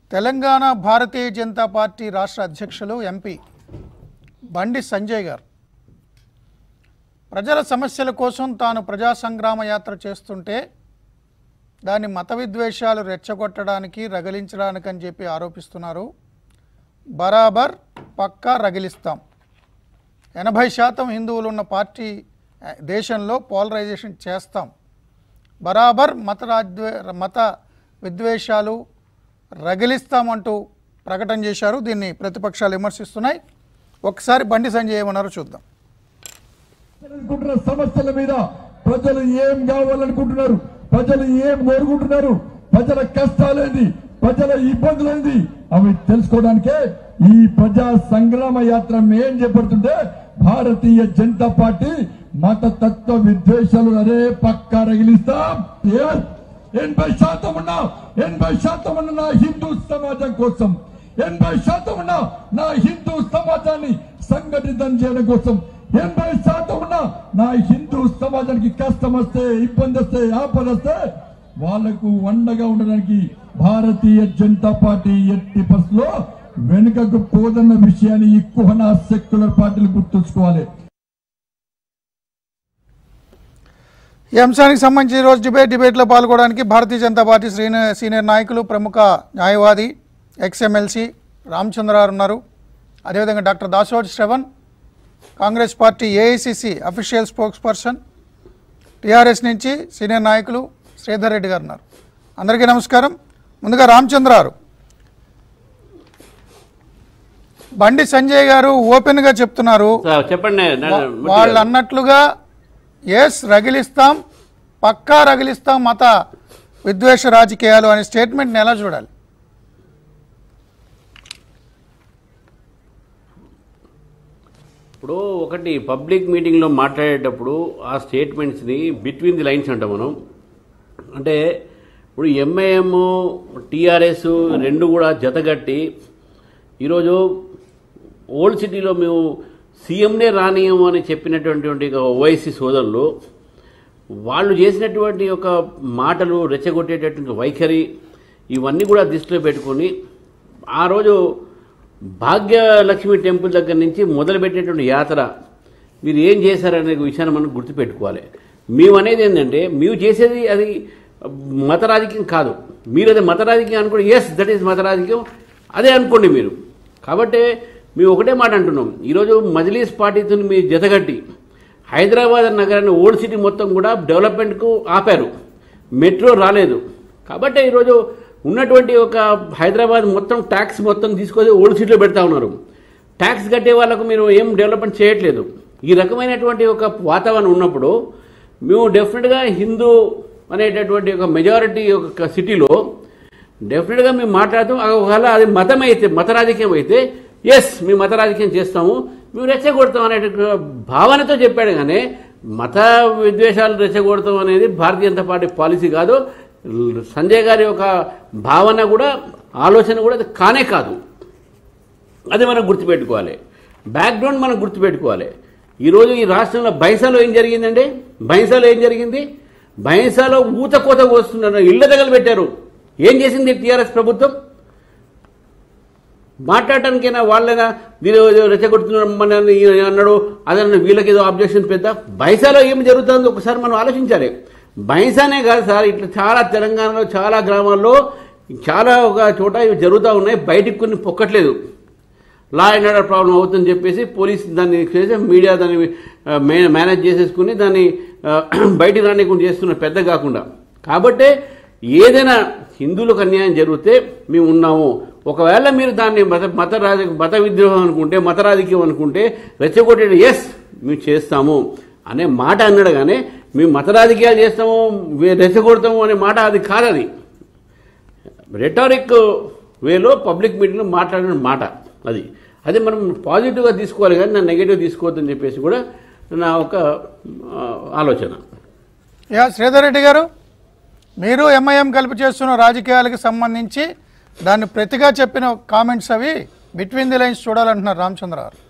తెలంగాణ భారతీయ Janata party రాష్ట్ర అధ్యక్షులు MP బండి సంజయ్ గారు ప్రజల సమస్యల కోసం తాను ప్రజా సంగ్రామ యాత్ర చేస్తుంటే దాన్ని మత విద్వేషాలు రెచ్చగొట్టడానికి రగిలించడానికి అని చెప్పి ఆరోపిస్తున్నారు బరాబర్ పక్కా రగిలిస్తాం ఎనభై శాతం హిందువులు ఉన్న పార్టీ ఆ, దేశంలో పోలరైజేషన్ చేస్తాం బరాబర్ మత రాజ్వే మత విద్వేషాలు రగిలిస్తామంటూ ప్రకటన చేశారు దీన్ని ప్రతిపక్షాలు విమర్శిస్తున్నాయి ఒకసారి బండి సంజయ్ ఏమన్నారో చూద్దాం అనుకుంటున్న సమస్యల మీద ప్రజలు ఏం కావాలనుకుంటున్నారు ప్రజలు ఏం కోరుకుంటున్నారు ప్రజల కష్టాలేంది ప్రజల ఇబ్బందులేంది అవి తెలుసుకోవడానికే ఈ ప్రజా సంగ్రామ యాత్ర ఏం చేపడుతుంటే భారతీయ జనతా పార్టీ మత తత్వ విద్వేషాలు అరే పక్కా రగిలిస్తాం Yes! ఎనభై శాతం ఉన్న ఎనభై శాతం ఉన్న నా హిందూ సమాజం కోసం ఎనభై శాతం ఉన్న నా హిందూ సమాజాన్ని సంఘటితం చేయడం కోసం ఎనభై శాతం ఉన్న నా హిందూ సమాజానికి కష్టం వస్తే ఇబ్బంది వస్తే ఆపద వస్తే వాళ్లకు అండగా ఉండడానికి భారతీయ జనతా పార్టీ ఎట్టి పరిస్థితుల్లో వెనుకకు పోదన్న విషయాన్ని ఈ కుహన సెక్యులర్ పార్టీలు గుర్తుంచుకోవాలి ఈ అంశానికి సంబంధించి ఈరోజు డిబేట్ డిబేట్లో పాల్గొనడానికి Bharatiya Janata party senior senior నాయకులు ప్రముఖ న్యాయవాది ఎక్స్ఎమ్మెల్సీ రామచంద్రారు ఉన్నారు అదేవిధంగా doctor Dasoju Sravan Congress party AICC official spokesperson TRS నుంచి సీనియర్ నాయకులు శ్రీధర్ రెడ్డి గారు ఉన్నారు అందరికీ నమస్కారం ముందుగా రామచంద్రారు బండి సంజయ్ గారు ఓపెన్గా చెప్తున్నారు సార్ చెప్పండి నా- వా- మూర్తి వాళ్ళు గారు. అన్నట్లుగా ఎస్ రగిలిస్తాం పక్కా రగిలిస్తాం మత విద్వేష రాజకీయాలు అనే స్టేట్మెంట్ని ఎలా చూడాలి ఇప్పుడు ఒకటి పబ్లిక్ మీటింగ్లో మాట్లాడేటప్పుడు ఆ స్టేట్మెంట్స్ని బిట్వీన్ ది లైన్స్ అంటాం మనం అంటే ఇప్పుడు ఎంఐఎం టీఆర్ఎస్ రెండు కూడా జతగట్టి ఈరోజు ఓల్డ్ సిటీలో మేము సీఎంనే రానియము అని చెప్పినటువంటి ఒక ఓవైసీ సోదరులు వాళ్ళు చేసినటువంటి ఒక మాటలు రెచ్చగొట్టేటటువంటి వైఖరి ఇవన్నీ కూడా దృష్టిలో పెట్టుకొని ఆ రోజు భాగ్యలక్ష్మి టెంపుల్ దగ్గర నుంచి మొదలుపెట్టేటువంటి యాత్ర మీరు ఏం చేశారనే విషయాన్ని మనం గుర్తుపెట్టుకోవాలి మేము అనేది ఏంటంటే మేము చేసేది అది మత రాజకీయం కాదు మీరు అది మత రాజకీయం అనుకోండి ఎస్ దట్ ఈస్ మత రాజకీయం అదే అనుకోండి మీరు కాబట్టి మేము ఒకటే మాట అంటున్నాం ఈరోజు మజ్లీస్ పార్టీతో మీరు జతగట్టి హైదరాబాద్ నగరాన్ని ఓల్డ్ సిటీ మొత్తం కూడా డెవలప్మెంట్కు ఆపారు మెట్రో రాలేదు కాబట్టి ఈరోజు ఉన్నటువంటి ఒక హైదరాబాద్ మొత్తం ట్యాక్స్ మొత్తం తీసుకొని ఓల్డ్ సిటీలో పెడతా ఉన్నారు ట్యాక్స్ కట్టే వాళ్ళకు మీరు ఏం డెవలప్మెంట్ చేయట్లేదు ఈ రకమైనటువంటి ఒక వాతావరణం ఉన్నప్పుడు మేము డెఫినెట్గా హిందూ అనేటటువంటి ఒక మెజారిటీ ఒక సిటీలో డెఫినెట్గా మేము మాట్లాడుతాం ఒకవేళ అది మతం అయితే మత రాజకీయం అయితే ఎస్ మేము మత రాజకీయం చేస్తాము మేము రెచ్చగొడతాం అనే భావనతో చెప్పాడు కానీ మత విద్వేషాలు రెచ్చగొడతాం అనేది భారతీయ జనతా పార్టీ పాలసీ కాదు సంజయ్ గారి యొక్క భావన కూడా ఆలోచన కూడా అది కానే కాదు అది మనం గుర్తుపెట్టుకోవాలి బ్యాక్గ్రౌండ్ మనం గుర్తుపెట్టుకోవాలి ఈరోజు ఈ రాష్ట్రంలో బైసాలో ఏం జరిగిందండి బైసాలో ఏం జరిగింది బైసాలో ఊత కోత కోస్తున్నారు ఇళ్ళ దగ్గర పెట్టారు ఏం చేసింది టీఆర్ఎస్ ప్రభుత్వం మాట్లాడటానికైనా వాళ్ళైనా దీని రెచ్చగొడుతున్నామని అన్నాడు అదన్న వీళ్ళకి ఏదో అబ్జెక్షన్ పెద్ద బైసాలో ఏం జరుగుతుందో ఒకసారి మనం ఆలోచించాలి బైసానే కాదు సార్ ఇట్లా చాలా తెలంగాణలో చాలా గ్రామాల్లో చాలా ఒక చోట ఇవి జరుగుతూ ఉన్నాయి బయటికి కొన్ని పొక్కట్లేదు లా అండ్ ఆర్డర్ ప్రాబ్లం అవుతుందని చెప్పేసి పోలీస్ దాన్ని చేసి మీడియా దాన్ని ఆ, మే- మేనేజ్ చేసేసుకుని దాన్ని ఆ, బయటికి రానికుండా చేస్తున్నారు పెద్ద కాకుండా కాబట్టే ఏదైనా హిందువులకు అన్యాయం జరిగితే మేము ఉన్నాము ఒకవేళ మీరు దాన్ని మత మత రాజ మత విద్రోహం అనుకుంటే మత రాజకీయం అనుకుంటే రెచ్చగొట్టే ఎస్ మేము చేస్తాము అనే మాట అన్నాడు కానీ మేము మత రాజకీయాలు చేస్తాము వే- రెచ్చగొడతాము అనే మాట అది కాదు అది రెటారిక్ వేలో పబ్లిక్ మీటింగ్లో మాట్లాడిన మాట అది అది మనం పాజిటివ్గా తీసుకోవాలి కానీ నా నెగిటివ్ తీసుకోవద్దని చెప్పేసి కూడా నా ఒక ఆ, ఆలోచన యా శ్రీధర్ రెడ్డి గారు మీరు ఎంఐఎం కలిపి చేస్తున్న రాజకీయాలకు సంబంధించి దాన్ని ప్రతిగా చెప్పిన కామెంట్స్ అవి బిట్వీన్ ది లైన్స్ చూడాలంటున్నారు రామచంద్ర గారు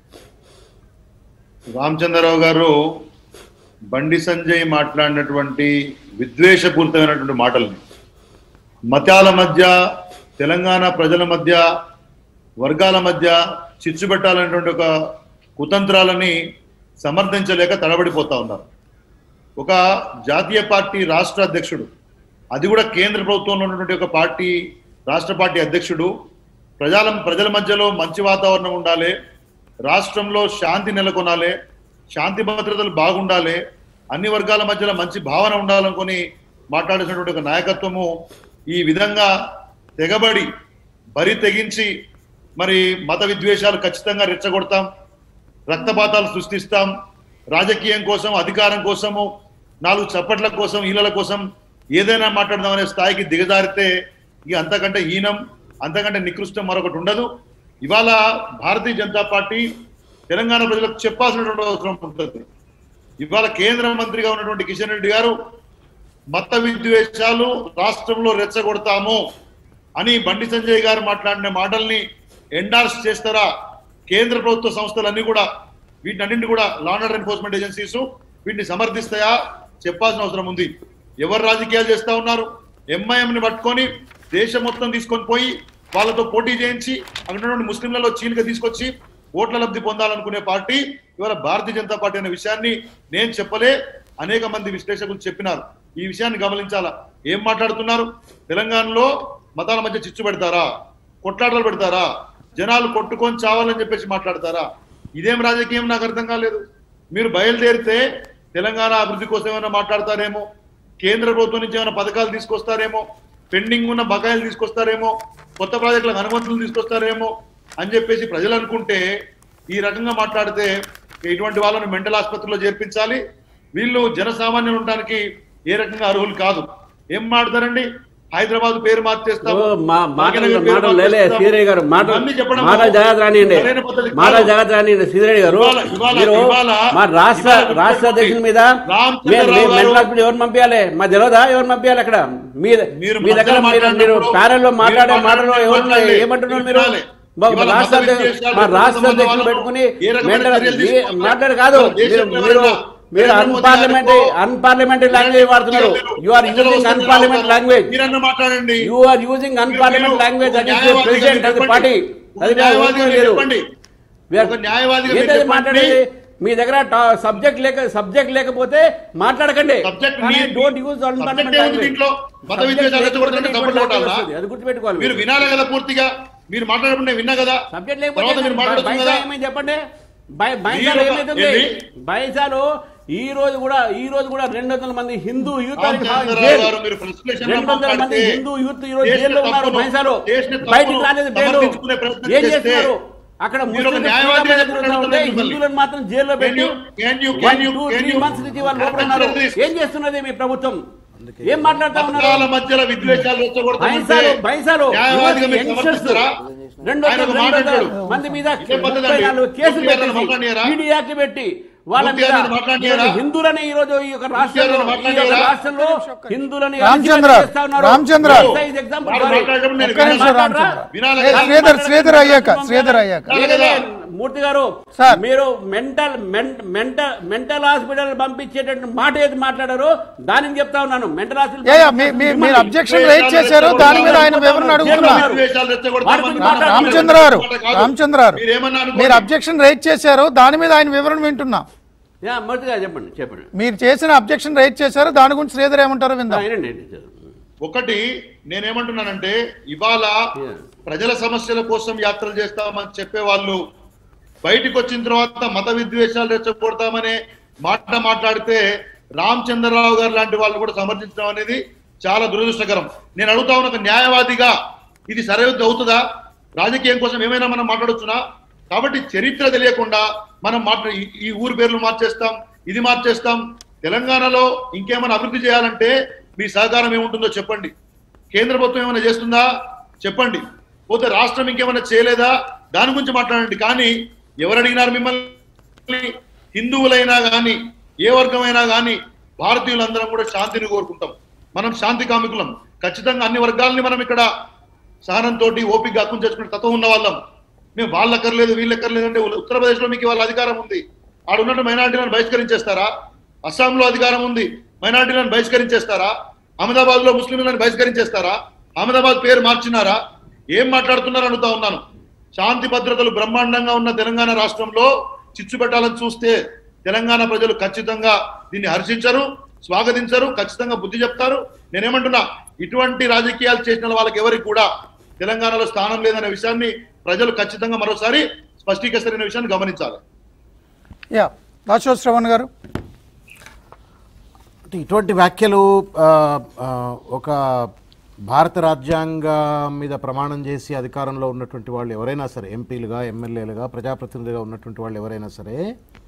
రామచంద్రరావు గారు బండి సంజయ్ మాట్లాడినటువంటి విద్వేషపూరితమైనటువంటి మాటల్ని మతాల మధ్య తెలంగాణ ప్రజల మధ్య వర్గాల మధ్య చిచ్చు పెట్టాలనేటువంటి ఒక కుతంత్రాలని సమర్థించలేక తడబడిపోతా ఉన్నారు ఒక జాతీయ పార్టీ రాష్ట్ర అధ్యక్షుడు అది కూడా కేంద్ర ప్రభుత్వంలో ఉన్నటువంటి ఒక పార్టీ రాష్ట్ర పార్టీ అధ్యక్షుడు ప్రజల ప్రజల మధ్యలో మంచి వాతావరణం ఉండాలి రాష్ట్రంలో శాంతి నెలకొనాలి శాంతి భద్రతలు బాగుండాలి అన్ని వర్గాల మధ్యలో మంచి భావన ఉండాలనుకొని మాట్లాడేసినటువంటి ఒక నాయకత్వము ఈ విధంగా తెగబడి బరి తెగించి మరి మత విద్వేషాలు ఖచ్చితంగా రెచ్చగొడతాం రక్తపాతాలు సృష్టిస్తాం రాజకీయం కోసం అధికారం కోసము నాలుగు చప్పట్ల కోసం ఈలల కోసం ఏదైనా మాట్లాడదామనే స్థాయికి దిగజారితే ఇక అంతకంటే హీనం అంతకంటే నికృష్టం మరొకటి ఉండదు ఇవాళ భారతీయ జనతా పార్టీ తెలంగాణ ప్రజలకు చెప్పాల్సినటువంటి అవసరం ఉంటుంది ఇవాళ కేంద్ర మంత్రిగా ఉన్నటువంటి కిషన్ రెడ్డి గారు మత విద్వేషాలు రాష్ట్రంలో రెచ్చగొడతాము అని బండి సంజయ్ గారు మాట్లాడిన మాటల్ని ఎండార్స్ చేస్తారా కేంద్ర ప్రభుత్వ సంస్థలన్నీ కూడా వీటినన్నింటి కూడా law and order enforcement agencies వీటిని సమర్థిస్తాయా చెప్పాల్సిన అవసరం ఉంది ఎవరు రాజకీయాలు చేస్తా ఉన్నారు ఎంఐఎం ని పట్టుకొని దేశం మొత్తం తీసుకొని పోయి వాళ్ళతో పోటీ చేయించి అక్కడ ఉన్నటువంటి ముస్లింలలో చీలిక తీసుకొచ్చి ఓట్ల లబ్ధి పొందాలనుకునే పార్టీ ఇవాళ భారతీయ జనతా పార్టీ అనే విషయాన్ని నేను చెప్పలే అనేక మంది విశ్లేషకులు చెప్పినారు ఈ విషయాన్ని గమనించాలా ఏం మాట్లాడుతున్నారు తెలంగాణలో మతాల మధ్య చిచ్చు పెడతారా కొట్లాటలు పెడతారా జనాలు కొట్టుకొని చావాలని చెప్పేసి మాట్లాడతారా ఇదేం రాజకీయం నాకు అర్థం కాలేదు మీరు బయలుదేరితే తెలంగాణ అభివృద్ధి కోసం ఏమైనా మాట్లాడతారేమో కేంద్ర ప్రభుత్వం నుంచి ఏమైనా పథకాలు తీసుకొస్తారేమో పెండింగ్ ఉన్న బకాయిలు తీసుకొస్తారేమో కొత్త ప్రాజెక్టులకు అనుమతులు తీసుకొస్తారేమో అని చెప్పేసి ప్రజలు అనుకుంటే ఈ రకంగా మాట్లాడితే ఇటువంటి వాళ్ళను మెంటల్ ఆసుపత్రిలో చేర్పించాలి వీళ్ళు జనసామాన్యులు ఉండడానికి ఏ రకంగా అర్హులు కాదు ఏం మాట్లాడతారండి హైదరాబాద్ పేరు మార్చేస్తాము ఓ, మా మాటలు భాగ్యనగర్ పేరు మాటలు లేలే మార్చేస్తాము. సీరయ్య గారు మాటలు ఇవన్నీ చెప్పడం మాటలు జాగ్రత్త రానియండి సరైన పద్ధతి కాదు. మాటలు జాగ్రత్త రానియండి సీరయ్య గారు ఇవాళ- ఇవాళ- మీరు ఇవాళ- మా రాష్ట్ర ఇవాళ రాష్ట్ర అధ్యక్షుల మీద రామచంద్రరావు మీరు- మీరు గారు- మెంటల్ హాస్పిటల్ ఎవరు పంపించాలి మా తెలియదా ఎవరు పంపించాలి అక్కడ మీ మీరు మీ దగ్గర మధ్యలో మీరు మీరు మాట్లాడినప్పుడు ప్యానెల్ లో మీరు మాట్లాడే మాట్లాడిన మాటలు ఎవరు మాట్లాడండి. ఏమంటున్నారు మీరు మీరు వినాలి. మా ఇవాళ రాష్ట్ర మత అధ్యక్షులు విద్వేషాలు మా రాష్ట్ర సంబంధం అధ్యక్షులు వాళ్ళను పెట్టుకుని ఏ రకమైన మెంటల్ చర్యలు మీ- తీసుకుంటారు? మాట్లాడు కాదు దేశ మీరు ప్రజల మీరు మీరు నరేంద్ర మోదీ అన్పార్లమెంటరీ గారితో అన్పార్లమెంటరీ లాంగ్వేజ్ వాడుతున్నారు you are using unparliament language మీరన్న మాట్లాడండి యు ఆర్ యూజింగ్ అన్పార్లమెంట్ మీరు లాంగ్వేజ్ ఒక దట్ ఈస్ న్యాయవాదిగా ప్రెసిడెంట్ ఆఫ్ ది చెప్పండి. పార్టీ ఒక అది న్యాయవాదిగా లేదు చెప్పండి. We are- ఒక న్యాయవాదిగా మీరు ఏంటది చెప్పండి. మాట్లాడేది మీ దగ్గర సబ్జెక్ట్ లేక సబ్జెక్ట్ లేకపోతే మాట్లాడకండి సబ్జెక్ట్ కానీ మీ- డోంట్ యూజ్ సబ్జెక్ట్ అన్పార్లమెంట్ ఏముంది లాంగ్వేజ్ దీంట్లో? మత విద్వేషాలు రెచ్చగొడుతుంటే చప్పట్లు కొట్టాలా? అది గుర్తుపెట్టుకోవాలి మీరు వినాలి కదా పూర్తిగా మీరు మాట్లాడకుండా విన్నా కదా సబ్జెక్ట్ తర్వాత లేకపోతే మీరు మాట్లాడుతుంది బైసా కదా ఏమైంది చెప్పండి బై- బైసాలో మీరు- ఏమైతుంది ఏంది? బైసాలో ఈ రోజు కూడా ఈ రోజు కూడా రెండు వందల మంది హిందూ యూత్ అని రామచంద్రరావు జైలు. గారు మీరు frustration లో రెండు వందల మంది మాట్లాడితే హిందూ యూత్ ఈ రోజు దేశ జైల్లో ఉన్నారు తప్పును, బైసాలో దేశ తప్పును బయటికి రాలేదు బయలు సమర్థించుకునే ప్రయత్నం ఏం చేస్తే చేస్తున్నారు అక్కడ మీరు ఒక ముస్లింలు న్యాయవాదిగా ఫ్రీగా చెప్పినట్టు తిరుగుతూ ఉంటే ఉంటుంది. హిందువులను మాత్రం జైల్లో Can పెట్టి you- can you- one, can you- two, can three you- months నుంచి వాళ్ళు లోపల ఉన్నారు Consider this. ఏం చేస్తున్నది మీ ప్రభుత్వం ఏం మాట్లాడుతా ఉన్నారు మతాల మధ్యలో విద్వేషాలు రెచ్చగొడుతుంటే బైసాలు బైసాలు న్యాయవాదిగా మీరు యంగ్స్టర్స్ సమర్థిస్తారా? రెండు ఆయన వందల ఒక మాట రెండు వందల అంటాడు. మంది మీద ఇదే పద్ధతి ముప్పై అండి. నాలుగు కేసులు ముఖ్య గారిని పెట్టేసి మాట్లాడినారా? ఈడీ యాక్ట్ పెట్టి వాళ్ళ ముఖ్య మీద గారిని మాట్లాడినారా? ఈరోజు హిందువులని ఈ రోజు ఈ యొక్క రాష్ట్రంలో గారిని ఈ యొక్క మాట్లాడినారా? రాష్ట్రంలో హిందువులని రామచంద్ర, అణచివేత చేస్తా ఉన్నారు. రామచంద్ర. This is example వాడు for it. మాట్లాడేటప్పుడు నేను ఒక్క నిమిషం మాట్లాడరా? రామచంద్ర. వినాలి ఏ, కదా? శ్రీధర్ శ్రీధర్ అయ్యాక శ్రీధర్ అయ్యాక లేదే, మూర్తి గారు సార్. మీరు మెంటల్ మెంటల్ మెంటల్ హాస్పిటల్ పంపించేటటువంటి మాట ఏది మాట్లాడారో దానిని చెప్తా ఉన్నాను మెంటల్ ఏ, ఏ, మీ- మీ- మీరు అబ్జెక్షన్ రైట్ చేశారు దాని మీద ఆయన వివరణ అడుగుతున్నా విద్వేషాలు రెచ్చగొడతామని మాట- రామచంద్ర గారు రామచంద్ర గారు మీరేమన్నా అనుకోండి. మీరు అబ్జెక్షన్ రైట్ చేశారు దాని మీద ఆయన వివరణ వింటున్నా యా, మూర్తి గారు చెప్పండి చెప్పండి మీరు చేసిన అబ్జెక్షన్ రైట్ చేశారు దాని గురించి శ్రీధర్ ఏమంటారో ఆ, విందాం వినండి, వినండి. ఒకటి నేనేమంటున్నానంటే ఇవాళ Yeah. ప్రజల సమస్యల కోసం యాత్రలు చేస్తామని చెప్పే వాళ్ళు బయటికి వచ్చిన తర్వాత మత విద్వేషాలు రెచ్చగొడతామనే మాట మాట్లాడితే రామచంద్రరావు గారు లాంటి వాళ్ళు కూడా సమర్థించడం అనేది చాలా దురదృష్టకరం నేను అడుగుతా ఉన్న ఒక న్యాయవాదిగా ఇది సరైనది అవుతుందా రాజకీయం కోసం ఏమైనా మనం మాట్లాడొచ్చునా కాబట్టి చరిత్ర తెలియకుండా మనం మాట్లా ఈ- ఈ ఊరు పేర్లు మార్చేస్తాం ఇది మార్చేస్తాం తెలంగాణలో ఇంకేమైనా అభివృద్ధి చేయాలంటే మీ సహకారం ఏముంటుందో చెప్పండి కేంద్ర ప్రభుత్వం ఏమైనా చేస్తుందా చెప్పండి పోతే రాష్ట్రం ఇంకేమైనా చేయలేదా దాని గురించి మాట్లాడండి కానీ ఎవరు అడిగినారు మిమ్మల్ని హిందువులైనా కానీ ఏ వర్గమైనా కానీ భారతీయులందరం కూడా శాంతిని కోరుకుంటాం మనం శాంతి కామికులం ఖచ్చితంగా అన్ని వర్గాలని మనం ఇక్కడ సహనంతో ఓపిక హక్కును చేసుకునే తత్వం ఉన్న వాళ్ళం మేము వాళ్ళు ఎక్కర్లేదు వీళ్ళు ఎక్కర్లేదు అంటే ఉత్తరప్రదేశ్లో మీకు వాళ్ళ అధికారం ఉంది ఆడ ఉన్నట్టు మైనార్టీలను బహిష్కరించేస్తారా అస్సాంలో అధికారం ఉంది మైనార్టీలను బహిష్కరించేస్తారా అహ్మదాబాద్ లో ముస్లింలను బహిష్కరించేస్తారా అహ్మదాబాద్ పేరు మార్చినారా ఏం మాట్లాడుతున్నారు అడుగుతా ఉన్నాను శాంతి భద్రతలు బ్రహ్మాండంగా ఉన్న తెలంగాణ రాష్ట్రంలో చిచ్చు పెట్టాలని చూస్తే తెలంగాణ ప్రజలు ఖచ్చితంగా దీన్ని హర్షించరు స్వాగతించరు ఖచ్చితంగా బుద్ధి చెప్తారు నేనేమంటున్నా ఇటువంటి రాజకీయాలు చేసిన వాళ్ళకి ఎవరికి కూడా తెలంగాణలో స్థానం లేదనే విషయాన్ని ప్రజలు ఖచ్చితంగా మరోసారి స్పష్టీకరిస్తున్న విషయాన్ని గమనించాలి యా దాశో శ్రవణ్ గారు అంటే ఇటువంటి వ్యాఖ్యలు ఆ, ఆ, ఒక భారత రాజ్యాంగం మీద ప్రమాణం చేసి అధికారంలో ఉన్నటువంటి వాళ్ళు ఎవరైనా సరే ఎంపీలుగా ఎమ్మెల్యేలుగా ప్రజాప్రతినిధిగా ఉన్నటువంటి వాళ్ళు ఎవరైనా సరే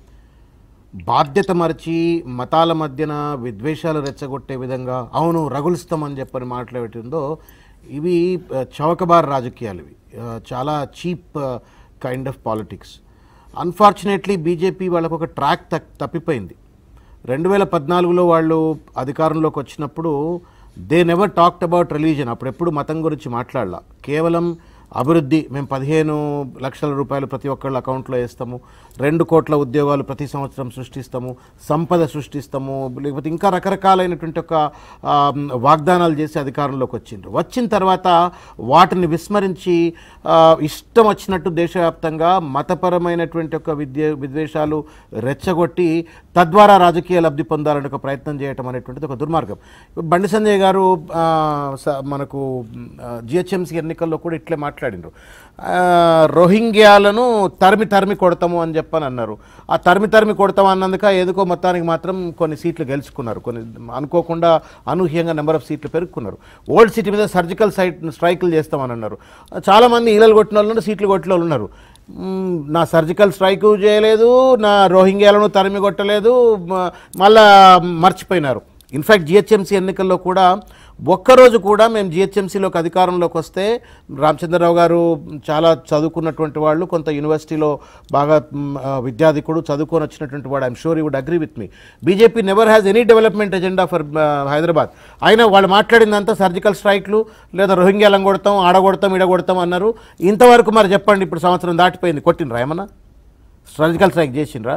బాధ్యత మరిచి మతాల మధ్యన విద్వేషాలు రెచ్చగొట్టే విధంగా అవును రగులుస్తామని చెప్పని మాట్లాడుతుందో ఇవి ఆ, చౌకబార్ రాజకీయాలు ఇవి ఆ, చాలా cheap kind of politics unfortunately BJP వాళ్ళకు ఒక ట్రాక్ తప్- తప్పిపోయింది రెండు వేల పద్నాలుగులో వాళ్ళు అధికారంలోకి వచ్చినప్పుడు they never talked about religion అప్పుడెప్పుడు మతం గురించి మాట్లాడాల కేవలం అభివృద్ధి మేము పదిహేను లక్షల రూపాయలు ప్రతి ఒక్కళ్ళ అకౌంట్లో వేస్తాము రెండు కోట్ల ఉద్యోగాలు ప్రతి సంవత్సరం సృష్టిస్తాము సంపద సృష్టిస్తాము లేకపోతే ఇంకా రకరకాలైనటువంటి ఒక ఆ, వాగ్దానాలు చేసి అధికారంలోకి వచ్చిండ్రు వచ్చిన తర్వాత వాటిని విస్మరించి ఆ, ఇష్టం వచ్చినట్టు దేశవ్యాప్తంగా మతపరమైనటువంటి ఒక విద్య విద్వేషాలు రెచ్చగొట్టి తద్వారా రాజకీయ లబ్ధి పొందాలని ఒక ప్రయత్నం చేయటం అనేటువంటిది ఒక దుర్మార్గం బండి సంజయ్ గారు ఆ, స- మనకు జిహెచ్ఎంసీ ఎన్నికల్లో కూడా ఇట్లే మాట్లాడిండ్రు ఆ, రోహింగ్యాలను తరిమి తరిమి కొడతాము అని చెప్పని అన్నారు ఆ తరిమి తరిమి కొడతాం అన్నందుక ఏదుకో మొత్తానికి మాత్రం కొన్ని సీట్లు గెలుచుకున్నారు కొన్ని అనుకోకుండా అనూహ్యంగా నెంబర్ ఆఫ్ సీట్లు పెరుక్కున్నారు ఓల్డ్ సిటీ మీద సర్జికల్ సైట్ స్ట్రైకులు చేస్తామని అన్నారు చాలామంది ఈలలు కొట్టిన వాళ్ళు ఉన్నారు, సీట్లు కొట్టిన వాళ్ళు ఉన్నారు మ్మ్, నా సర్జికల్ స్ట్రైక్ చేయలేదు నా రోహింగ్యాలను తరిమి కొట్టలేదు మ- మళ్ళా మర్చిపోయినారు ఇన్ఫ్యాక్ట్ జిహెచ్ఎంసీ ఎన్నికల్లో కూడా ఒక్కరోజు కూడా మేము జిహెచ్ఎంసీలోకి అధికారంలోకి వస్తే రామచంద్రరావు గారు చాలా చదువుకున్నటువంటి వాళ్ళు కొంత యూనివర్సిటీలో బాగా మ్, ఆ, విద్యాధికుడు చదువుకొని వచ్చినటువంటి వాడు I'm sure you would agree with me BJP never has any development agenda for Hyderabad అయినా వాళ్ళు మాట్లాడిందంతా సర్జికల్ స్ట్రైక్లు లేదా రోహింగ్యాలను కొడతాం ఆడగొడతాం ఈడగొడతాం అన్నారు ఇంతవరకు మరి చెప్పండి ఇప్పుడు సంవత్సరం దాటిపోయింది కొట్టినరా ఏమన్నా సర్జికల్ స్ట్రైక్ చేసిండ్రా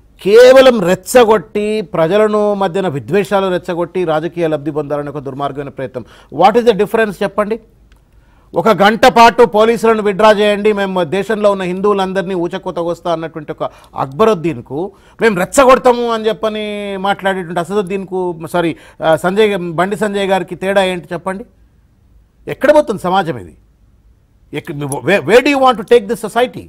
కేవలం రెచ్చగొట్టి ప్రజలను మధ్యన విద్వేషాలు రెచ్చగొట్టి రాజకీయ లబ్ధి పొందాలని ఒక దుర్మార్గమైన ప్రయత్నం వాట్ ఈస్ ద డిఫరెన్స్ చెప్పండి ఒక గంట పాటు పోలీసులను విడ్రా చేయండి మేము దేశంలో ఉన్న హిందువులందరినీ ఊచకోతకొస్తా అన్నటువంటి ఒక అక్బరుద్దీన్కు మేము రెచ్చగొడతాము అని చెప్పని మాట్లాడేటువంటి అసదుద్దీన్కు సారీ ఆ, సంజయ్ బండి సంజయ్ గారికి తేడా ఏంటి చెప్పండి ఎక్కడ పోతుంది సమాజం ఇది where do you want to take this society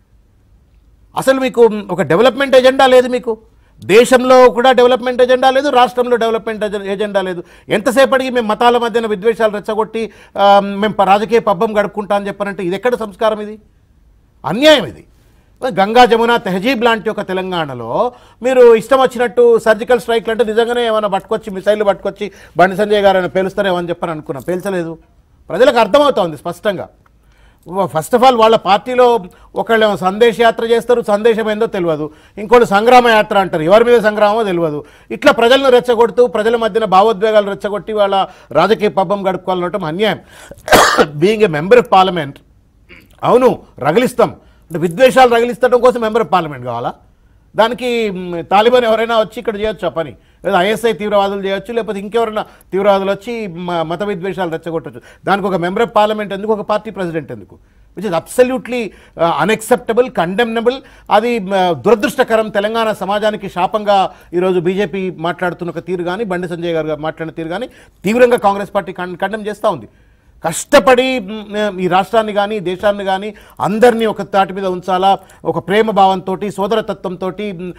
అసలు మీకు ఒక డెవలప్మెంట్ ఎజెండా లేదు మీకు దేశంలో కూడా డెవలప్మెంట్ ఎజెండా లేదు రాష్ట్రంలో డెవలప్మెంట్ ఎజె- ఎజెండా లేదు ఎంతసేపటికి మేము మతాల మధ్యన విద్వేషాలు రెచ్చగొట్టి ఆ, మేము ప- రాజకీయ పబ్బం గడుపుకుంటా అని చెప్పారంటే ఇది ఎక్కడ సంస్కారం ఇది అన్యాయం ఇది గంగా జమున తెహజీబ్ లాంటి ఒక తెలంగాణలో మీరు ఇష్టం వచ్చినట్టు సర్జికల్ స్ట్రైక్లు అంటే నిజంగానే ఏమైనా పట్టుకొచ్చి మిసైళ్ళు పట్టుకొచ్చి బండి సంజయ్ గారు ఆయన పేలుస్తారేమో అని చెప్పని అనుకున్నా పేల్చలేదు ప్రజలకు అర్థమవుతోంది స్పష్టంగా ఫస్ట్ ఆఫ్ ఆల్ వాళ్ళ పార్టీలో ఒకళ్ళు సందేశ యాత్ర చేస్తారు సందేశం ఏందో తెలియదు ఇంకోళ్ళు సంగ్రామ యాత్ర అంటారు ఎవరి మీద సంగ్రామో తెలియదు ఇట్లా ప్రజలను రెచ్చగొడుతూ ప్రజల మధ్యన భావోద్వేగాలు రెచ్చగొట్టి వాళ్ళ రాజకీయ పబ్బం గడుపుకోవాలనటం అన్యాయం being a member of parliament అవును రగిలిస్తాం అంటే విద్వేషాలు రగిలిస్తడం కోసం మెంబర్ ఆఫ్ పార్లమెంట్ కావాలా దానికి మ్, తాలిబాన్ ఎవరైనా వచ్చి ఇక్కడ చేయొచ్చు ఆ పని లేదా ఐఎస్ఐ తీవ్రవాదులు చేయొచ్చు లేకపోతే ఇంకెవరైనా తీవ్రవాదులు వచ్చి మ- మత విద్వేషాలు రెచ్చగొట్టచ్చు దానికి ఒక మెంబర్ ఆఫ్ పార్లమెంట్ ఎందుకు ఒక పార్టీ ప్రెసిడెంట్ ఎందుకు which is absolutely unacceptable condemnable అది మ, దురదృష్టకరం తెలంగాణ సమాజానికి శాపంగా ఈరోజు బీజేపీ మాట్లాడుతున్న ఒక తీరు కానీ బండి సంజయ్ గారు మాట్లాడిన తీరు కానీ తీవ్రంగా కాంగ్రెస్ పార్టీ కండెమ్ చేస్తూ ఉంది కష్టపడి మ్, ఈ రాష్ట్రాన్ని కానీ దేశాన్ని కానీ అందరినీ ఒక తాటి మీద ఉంచాలా ఒక ప్రేమ భావంతో సోదరతత్వంతో